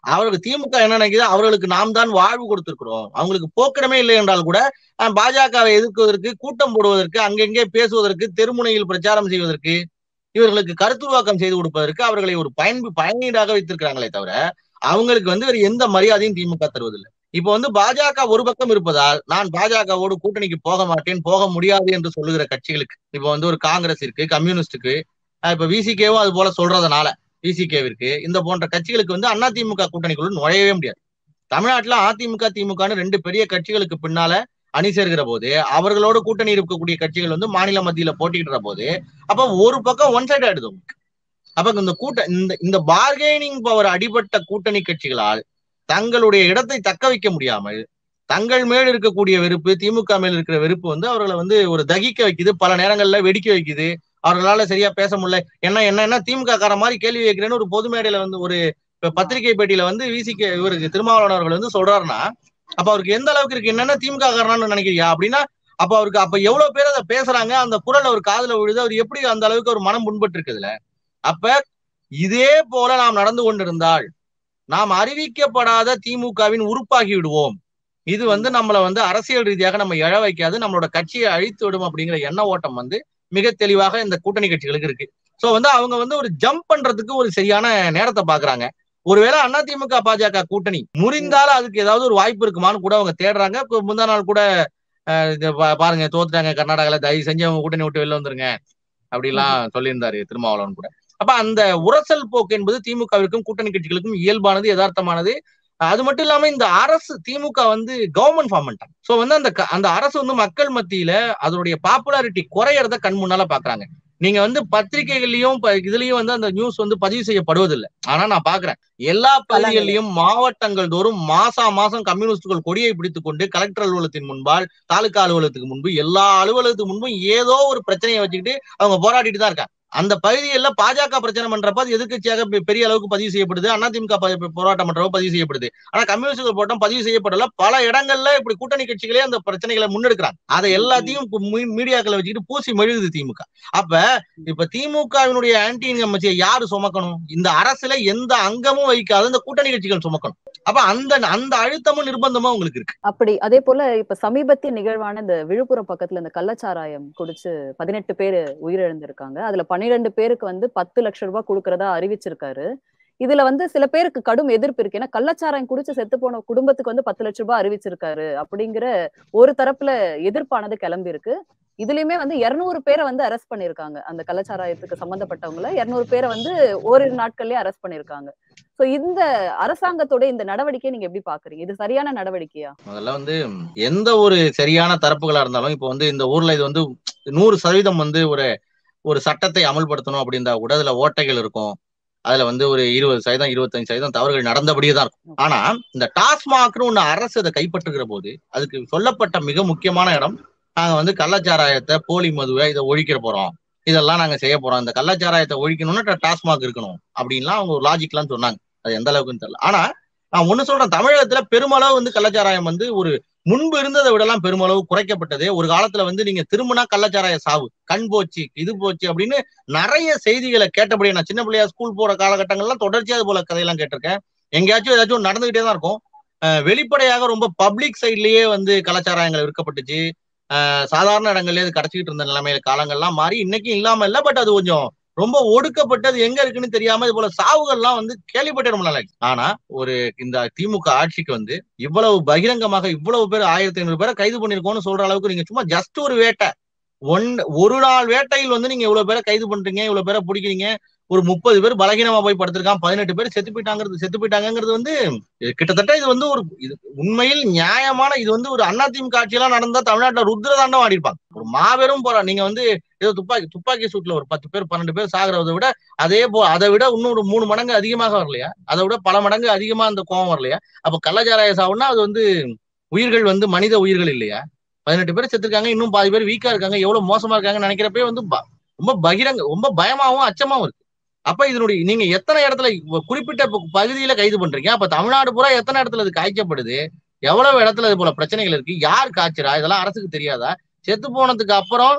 அவர்களுக்கு திமுக என்ன நினைக்குது அவர்களுக்கு நாம் தான் வாழ்வு கொடுத்திருக்கிறோம் அவங்களுக்கு போக்கிடமே இல்லை என்றால் கூட அஹ், பாஜகவை எதிர்க்குவதற்கு கூட்டம் போடுவதற்கு அங்கங்கே பேசுவதற்கு தெருமுனையில் பிரச்சாரம் செய்வதற்கு இவர்களுக்கு கருத்துருவாக்கம் செய்து கொடுப்பதற்கு அவர்களை ஒரு பயன் பயனீடாக வைத்திருக்கிறாங்களே தவிர அவங்களுக்கு வந்து வேற எந்த மரியாதையும் திமுக தருவதில்லை இப்போ வந்து பாஜக ஒரு பக்கம் இருப்பதால் நான் பாஜகவோடு கூட்டணிக்கு போக மாட்டேன் போக முடியாது என்று சொல்லுகிற கட்சிகளுக்கு இப்போ வந்து ஒரு காங்கிரஸ் இருக்கு கம்யூனிஸ்டுக்கு அஹ் இப்ப விசிகேவும் அது போல சொல்றதுனால விசிகேவிற்கு இந்த போன்ற கட்சிகளுக்கு வந்து அதிமுக கூட்டணிக்குள்ள நுழையவே முடியாது தமிழ்நாட்டுல அதிமுக திமுகன்னு ரெண்டு பெரிய கட்சிகளுக்கு பின்னால அணி சேர்கிற போது அவர்களோடு கூட்டணி இருக்கக்கூடிய கட்சிகள் வந்து மாநில மத்தியில போட்டிக்கிற போது அப்ப ஒரு பக்கம் ஒன் சைடு ஆயிடுது உங்களுக்கு அப்ப இந்த கூட்ட இந்த இந்த பார்கெனிங் பவர் அடிபட்ட கூட்டணி கட்சிகளால் தங்களுடைய இடத்தை தக்க வைக்க முடியாமல் தங்கள் மேல் இருக்கக்கூடிய வெறுப்பு திமுக மேல் இருக்கிற வெறுப்பு வந்து அவர்களை வந்து ஒரு தகிக்க வைக்குது பல நேரங்கள்ல வெடிக்க வைக்குது அவர்களால சரியா பேச முடியல என்ன என்ன என்ன திமுக கார மாதிரி கேள்வி கேட்கிறேன்னு ஒரு பொது மேடையில வந்து ஒரு இப்ப பத்திரிகை பேட்டியில வந்து விசிக இவருக்கு திருமாவளவன் அவர்கள் வந்து சொல்றாருன்னா அப்ப அவருக்கு எந்த அளவுக்கு இருக்கு என்னென்ன திமுக காரனான்னு நினைக்கிறியா அப்படின்னா அப்ப அவருக்கு அப்ப எவ்வளவு பேர் அதை பேசுறாங்க அந்த குரல் அவர் காதுல விழுது அவர் எப்படி அந்த அளவுக்கு ஒரு மனம் புண்பட்டு இருக்குதுல அப்ப இதே போல நாம் நடந்து கொண்டிருந்தால் நாம் அறிவிக்கப்படாத திமுகவின் உறுப்பாகி விடுவோம் இது வந்து நம்மள வந்து அரசியல் ரீதியாக நம்ம எழ வைக்காது நம்மளோட கட்சியை அழித்து விடும் அப்படிங்கிற எண்ண ஓட்டம் வந்து மிக தெளிவாக இந்த கூட்டணி கட்சிகளுக்கு இருக்கு சோ வந்து அவங்க வந்து ஒரு ஜம்ப் பண்றதுக்கு ஒரு சரியான நேரத்தை பாக்குறாங்க ஒருவேளை அதிமுக பாஜக கூட்டணி முறிந்தாலும் அதுக்கு ஏதாவது ஒரு வாய்ப்பு இருக்குமான்னு கூட அவங்க தேடுறாங்க இப்ப முந்தா நாள் கூட அஹ், இது பா- பாருங்க தோத்துட்டாங்க கர்நாடகால தயவு செஞ்சு அவங்க கூட்டணி விட்டு வெளில வந்துருங்க அப்படிலாம் சொல்லியிருந்தாரு திருமாவளவன் கூட அப்ப அந்த உரசல் போக்கு என்பது திமுகவிற்கும் கூட்டணி கட்சிகளுக்கும் இயல்பானது யதார்த்தமானது அது மட்டும் இல்லாம இந்த அரசு திமுக வந்து கவர்மெண்ட் ஃபார்ம் பண்ணிட்டாங்க சோ வந்து அந்த க- அந்த அரசு வந்து மக்கள் மத்தியில அதனுடைய பாப்புலாரிட்டி குறையறத கண் முன்னால பாக்குறாங்க நீங்க வந்து பத்திரிகைகள்லயும் ப- இதுலயும் வந்து அந்த நியூஸ் வந்து பதிவு செய்யப்படுவதில்லை ஆனா நான் பாக்குறேன் எல்லா பகுதிகளிலும் மாவட்டங்கள் தோறும் மாசா மாசம் கம்யூனிஸ்டுகள் கொடியை பிடித்துக் கொண்டு கலெக்டர் அலுவலகத்தின் முன்பால் தாலுகா அலுவலகத்துக்கு முன்பு எல்லா அலுவலகத்துக்கு முன்பும் ஏதோ ஒரு பிரச்சனையை வச்சுக்கிட்டு அவங்க போராடிட்டு தான் இருக்காங்க அந்த பகுதிகளில் பாஜக பிரச்சனை பண்றப்ப அது எதிர்க்கட்சியாக பெ- பெரிய அளவுக்கு பதிவு செய்யப்படுது அதிமுக ப- போராட்டம் பண்றப்ப பதிவு செய்யப்படுது ஆனா கம்யூனிஸ்டுகள் போராட்டம் பதிவு செய்யப்படல பல இடங்கள்ல இப்படி கூட்டணி கட்சிகளே அந்த பிரச்சனைகளை முன்னெடுக்கிறாங்க அதை எல்லாத்தையும் இப்ப மீ- மீடியாக்களை வச்சுக்கிட்டு பூசி மெழுகுது திமுக அப்ப இப்ப திமுகவினுடைய ஆன்டி இன்கம்பன்சியை யாரு சுமக்கணும் இந்த அரசுல எந்த அங்கமும் வைக்காத இந்த கூட்டணி கட்சிகள் சுமக்கணும் அப்ப அந்த அந்த அழுத்தமும் நிர்பந்தமும் உங்களுக்கு இருக்கு
அப்படி அதே போல இப்ப சமீபத்திய நிகழ்வான இந்த விழுப்புரம் பக்கத்துல இந்த கள்ளச்சாராயம் குடிச்சு பதினெட்டு பேர் உயிரிழந்திருக்காங்க அதுல பன்னிரெண்டு பேருக்கு வந்து பத்து லட்சம் ரூபாய் கொடுக்கறதா அறிவிச்சிருக்காரு இதுல வந்து சில பேருக்கு கடும் எதிர்ப்பு இருக்கு ஏன்னா கள்ளச்சாராயம் குடிச்சு செத்து போன குடும்பத்துக்கு வந்து பத்து லட்சம் ரூபாய் அறிவிச்சிருக்காரு அப்படிங்கிற ஒரு தரப்புல எதிர்ப்பானது கிளம்பி இருக்கு இதுலயுமே வந்து இருநூறு பேரை வந்து அரெஸ்ட் பண்ணிருக்காங்க அந்த கள்ளச்சாராயத்துக்கு சம்பந்தப்பட்டவங்கள இருநூறு பேரை வந்து ஓரிரு நாட்கள்லயே அரெஸ்ட் பண்ணிருக்காங்க சோ இந்த அரசாங்கத்தோட இந்த நடவடிக்கையை நீங்க எப்படி பாக்குறீங்க இது சரியான நடவடிக்கையா
முதல்ல வந்து எந்த ஒரு சரியான தரப்புகளா இருந்தாலும் இப்போ வந்து இந்த ஊர்ல இது வந்து நூறு சதவீதம் வந்து ஒரு ஒரு சட்டத்தை அமல்படுத்தணும் அப்படின்றா கூட அதுல ஓட்டைகள் இருக்கும் அதுல வந்து ஒரு இருபது சதவீதம் இருபத்தஞ்சு சதவீதம் தவறுகள் நடந்தபடியே தான் இருக்கும் ஆனா இந்த டாஸ்மாக்னு ஒண்ணு அரசு அதை கைப்பற்றுகிற போது அதுக்கு சொல்லப்பட்ட மிக முக்கியமான இடம் நாங்க வந்து கள்ளச்சாராயத்தை போலி மதுவை இதை ஒழிக்கிற போறோம் இதெல்லாம் நாங்க செய்ய போறோம் இந்த கள்ளச்சாராயத்தை ஒழிக்கணும்னா டாஸ்மாக் இருக்கணும் அப்படின்லாம் அவங்க ஒரு லாஜிக்லாம் சொன்னாங்க அது எந்த அளவுக்குன்னு தெரியல ஆனா நான் ஒண்ணு சொல்றேன் தமிழகத்துல பெருமளவு வந்து கள்ளச்சாராயம் வந்து ஒரு முன்பு இருந்ததை விடலாம் பெருமளவு குறைக்கப்பட்டது ஒரு காலத்துல வந்து நீங்க திரும்பினா கள்ளச்சாராய சாவு கண் போச்சு இது போச்சு அப்படின்னு நிறைய செய்திகளை கேட்டபடியே நான் சின்ன பிள்ளையா ஸ்கூல் போற காலகட்டங்கள்லாம் தொடர்ச்சியா அது போல கதையெல்லாம் கேட்டிருக்கேன் எங்கேயாச்சும் ஏதாச்சும் ஒண்ணு நடந்துகிட்டே தான் இருக்கும் அஹ் வெளிப்படையாக ரொம்ப பப்ளிக் சைட்லயே வந்து கலாச்சாரங்கள் விற்கப்பட்டுச்சு அஹ் சாதாரண இடங்கள்லயே அது கிடைச்சிக்கிட்டு இருந்த நிலைமையில காலங்கள்லாம் மாறி இன்னைக்கும் இல்லாம இல்ல பட் அது கொஞ்சம் ரொம்ப ஒடுக்கப்பட்டது எங்க இருக்குன்னு தெரியாம இது போல சாவுகள்லாம் வந்து கேள்விப்பட்டே ரொம்ப நாள் ஆச்சு. ஆனா ஒரு இந்த திமுக ஆட்சிக்கு வந்து இவ்வளவு பகிரங்கமாக இவ்வளவு பேர் ஆயிரத்தி ஐநூறு பேரை கைது பண்ணிருக்கோம்னு சொல்ற அளவுக்கு நீங்க சும்மா ஜஸ்ட் ஒரு வேட்டை ஒன் ஒரு நாள் வேட்டையில் வந்து நீங்க இவ்வளவு பேரை கைது பண்றீங்க இவ்வளவு பேரை பிடிக்கிறீங்க ஒரு முப்பது பேர் பலகீனமா போய் படுத்திருக்கான் பதினெட்டு பேர் செத்து போயிட்டாங்கிறது செத்து போயிட்டாங்கிறது வந்து இது கிட்டத்தட்ட இது வந்து ஒரு இது உண்மையில் நியாயமான இது வந்து ஒரு அதிமுக ஆட்சியெல்லாம் நடந்தா தமிழ்நாட்டுல ருத்ரதாண்டம் ஆடி இருப்பாங்க ஒரு மாபெரும் போரா நீங்க வந்து ஏதோ துப்பாக்கி துப்பாக்கி சூட்ல ஒரு பத்து பேர் பன்னெண்டு பேர் சாகிறத விட அதே போ அதை விட இன்னும் ஒரு மூணு மடங்கு அதிகமாக வரலையா அதை விட பல மடங்கு அதிகமா அந்த கோபம் வரலையா அப்ப கள்ளச்சாராய சாவுன்னா அது வந்து உயிர்கள் வந்து மனித உயிர்கள் இல்லையா பதினெட்டு பேர் செத்துருக்காங்க இன்னும் பாதி பேர் வீக்கா இருக்காங்க எவ்வளவு மோசமா இருக்காங்கன்னு நினைக்கிறப்பே வந்து ப- ரொம்ப பகிரங்க ரொம்ப பயமாவும் அச்சமாவும் இருக்கு அப்ப இதனுடைய நீங்க எத்தனை இடத்துல இப்ப குறிப்பிட்ட ப- பகுதியில கைது பண்றீங்க அப்ப தமிழ்நாடு பூரா எத்தனை இடத்துல இது காய்ச்சப்படுது எவ்வளவு இடத்துல இது போல பிரச்சனைகள் இருக்கு யார் காய்ச்சறா இதெல்லாம் அரசுக்கு தெரியாதா செத்து போனதுக்கு அப்புறம்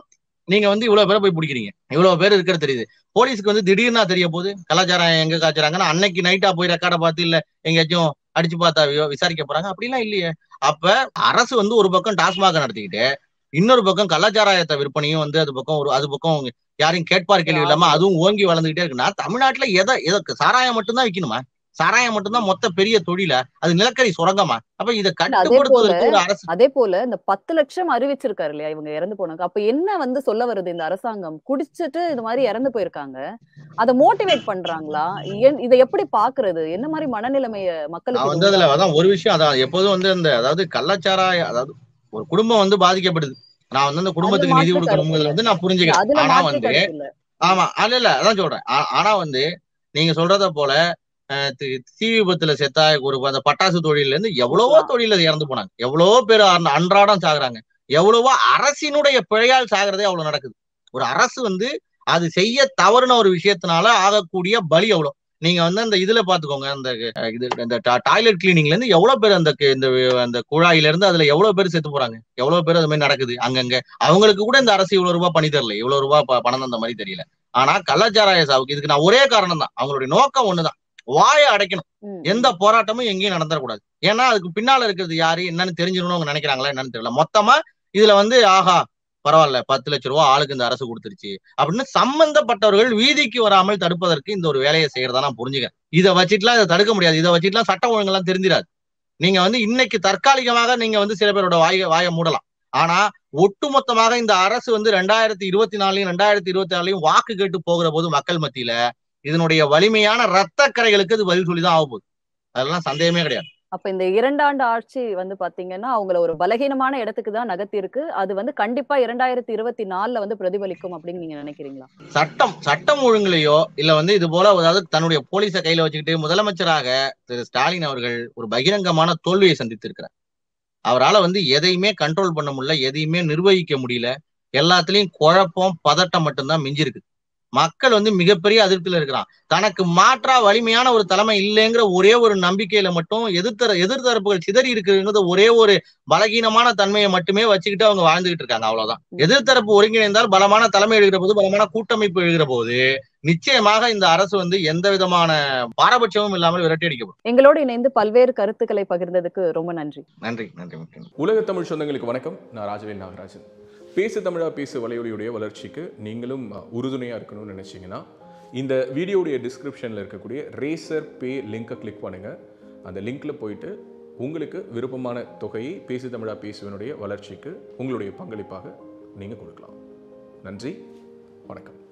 நீங்க வந்து இவ்வளவு பேரை போய் பிடிக்கிறீங்க இவ்வளவு பேர் இருக்கிறது தெரியுது போலீஸ்க்கு வந்து திடீர்னா தெரிய போகுது கலாச்சாரம் எங்க காய்ச்சறாங்கன்னா அன்னைக்கு நைட்டா போய் ரெக்கார்டை பார்த்து இல்ல எங்கேயாச்சும் அடிச்சு பார்த்தா வி- விசாரிக்க போறாங்க அப்படிலாம் இல்லையே அப்ப அரசு வந்து ஒரு பக்கம் டாஸ்மாக நடத்திக்கிட்டு இன்னொரு பக்கம் கலாச்சாரத்தை விற்பனையும் வந்து அது பக்கம் ஒரு அது பக்கம் யாரையும் கேட்பார் கேள்வி இல்லாம அதுவும் ஓங்கி வளர்ந்துகிட்டே இருக்குன்னா தமிழ்நாட்டுல எதை எதை சாராயம் மட்டும்தான் விற்கணுமா சாராயம் மட்டும்தான் மொத்த பெரிய தொழில அது நிலக்கரி சுரங்கமா அப்ப இதை கட்டுப்படுத்துவதற்கு ஒரு அரசு
அதே போல இந்த பத்து லட்சம் அறிவிச்சிருக்காரு இல்லையா இவங்க இறந்து போனாங்க அப்ப என்ன வந்து சொல்ல வருது இந்த அரசாங்கம் குடிச்சிட்டு இது மாதிரி இறந்து போயிருக்காங்க அதை மோட்டிவேட் பண்றாங்களா ஏன் இதை எப்படி பாக்குறது என்ன மாதிரி மனநிலைமைய
நான்
மக்களுக்கு
வந்து அதுல அதான் ஒரு விஷயம் அதான் எப்போதும் வந்து அந்த அதாவது கள்ளச்சாராய அதாவது ஒரு குடும்பம் வந்து பாதிக்கப்படுது நான் வந்து அந்த குடும்பத்துக்கு நிதி
மாற்று
கொடுக்கணுங்கிறது வந்து நான்
இது-
புரிஞ்சுக்கிறேன்
அதுல
ஆனா
மாற்று
வந்து
கருத்து இல்ல
ஆமா அல்ல இல்ல அதான் சொல்றேன் ஆ- ஆனா வந்து நீங்க சொல்றத போல அஹ், தி- தீ விபத்துல செத்தா ஒரு அந்த பட்டாசு தொழில இருந்து எவ்வளவோ தொழில இறந்து போனாங்க எவ்வளவோ பேர் அன்ன- அன்றாடம் சாகுறாங்க எவ்வளவோ அரசினுடைய பிழையால் சாகிறதே அவ்வளவு நடக்குது ஒரு அரசு வந்து அது செய்ய தவறுன ஒரு விஷயத்தினால ஆகக்கூடிய பலி எவ்வளவு நீங்க வந்து அந்த இதுல பாத்துக்கோங்க அந்த அஹ், இது இந்த டாய்லெட் கிளீனிங்ல இருந்து எவ்வளவு பேர் அந்த கு- இந்த அந்த குழாயில இருந்து அதுல எவ்வளவு பேர் செத்து போறாங்க எவ்வளவு பேர் அது மாதிரி நடக்குது அங்கங்க அவங்களுக்கு கூட இந்த அரசு இவ்வளவு ரூபாய் பண்ணி தரல இவ்வளவு ரூபாய் ப- பணம் அந்த மாதிரி தெரியல ஆனா கள்ளச்சாராய சாவுக்கு இதுக்கு நான் ஒரே காரணம் தான் அவங்களுடைய நோக்கம் ஒண்ணுதான் வாயை அடைக்கணும்
ம்,
எந்த போராட்டமும் எங்கேயும் நடந்துடக்கூடாது ஏன்னா அதுக்கு பின்னால இருக்கிறது யாரு என்னன்னு தெரிஞ்சிடணும் அவங்க நினைக்கிறாங்களா என்னன்னு தெரியல மொத்தமா இதுல வந்து ஆஹா பரவாயில்ல பத்து லட்ச ரூபா ஆளுக்கு இந்த அரசு கொடுத்துருச்சு அப்படின்னு சம்பந்தப்பட்டவர்கள் வீதிக்கு வராமல் தடுப்பதற்கு இந்த ஒரு வேலையை செய்யறதா நான் புரிஞ்சுக்கிறேன் இதை வச்சுட்டுலாம் இதை தடுக்க முடியாது இதை வச்சுட்டுலாம் சட்டம் ஒழுங்கெல்லாம் தெரிஞ்சிடாது நீங்க வந்து இன்னைக்கு தற்காலிகமாக நீங்க வந்து சில பேரோட வாய வாயை மூடலாம் ஆனா ஒட்டுமொத்தமாக இந்த அரசு வந்து ரெண்டாயிரத்தி இருபத்தி நாலுலயும் ரெண்டாயிரத்தி இருபத்தி நாலுலயும் வாக்கு கேட்டு போகிற போது மக்கள் மத்தியில இதனுடைய வலிமையான ரத்த கரைகளுக்கு அது பதில் சொல்லிதான் ஆக போகுது அதெல்லாம் சந்தேகமே கிடையாது
அப்ப இந்த இரண்டாண்டு ஆட்சி வந்து பாத்தீங்கன்னா அவங்கள ஒரு பலகீனமான இடத்துக்கு தான் நகர்த்தி இருக்கு அது வந்து கண்டிப்பா இரண்டாயிரத்தி இருபத்தி நாலுல வந்து பிரதிபலிக்கும் அப்படின்னு நீங்க நினைக்கிறீங்களா
சட்டம் சட்டம் ஒழுங்குலையோ இல்ல வந்து இது போல அதாவது தன்னுடைய போலீஸை கையில வச்சுக்கிட்டு முதலமைச்சராக திரு ஸ்டாலின் அவர்கள் ஒரு பகிரங்கமான தோல்வியை சந்தித்திருக்கிறார் அவரால வந்து எதையுமே கண்ட்ரோல் பண்ண முடியல எதையுமே நிர்வகிக்க முடியல எல்லாத்துலயும் குழப்பம் பதட்டம் மட்டும்தான் மிஞ்சிருக்கு மக்கள் வந்து மிகப்பெரிய அதிருப்தியில இருக்கிறான் தனக்கு மாற்றா வலிமையான ஒரு தலைமை இல்லைங்கிற ஒரே ஒரு நம்பிக்கையில மட்டும் எதிர்த்தர எதிர்த்தரப்புகள் சிதறி இருக்குங்கிறத ஒரே ஒரு பலகீனமான தன்மையை மட்டுமே வச்சுக்கிட்டு அவங்க வாழ்ந்துகிட்டு இருக்காங்க அவ்வளவுதான் எதிர்த்தரப்பு ஒருங்கிணைந்தால் பலமான தலைமை எழுகிற போது பலமான கூட்டமைப்பு எழுகிற போது நிச்சயமாக இந்த அரசு வந்து எந்த விதமான பாரபட்சமும் இல்லாமல் விரட்டி அடிக்கப்படும்
எங்களோடு இணைந்து பல்வேறு கருத்துக்களை பகிர்ந்ததுக்கு ரொம்ப நன்றி
நன்றி நன்றி முக்கியம்
உலக தமிழ் சொந்தங்களுக்கு வணக்கம் நான் ராஜவேல் நாகராஜன் பேசு தமிழா பேசு வலையொலியுடைய வளர்ச்சிக்கு நீங்களும் உறுதுணையாக இருக்கணும்னு நினச்சிங்கன்னா இந்த வீடியோடைய டிஸ்கிரிப்ஷனில் இருக்கக்கூடிய ரேசர் பே லிங்கை கிளிக் பண்ணுங்கள் அந்த லிங்க்கில் போயிட்டு உங்களுக்கு விருப்பமான தொகையை பேசு தமிழா பேசுவனுடைய வளர்ச்சிக்கு உங்களுடைய பங்களிப்பாக நீங்கள் கொடுக்கலாம் நன்றி வணக்கம்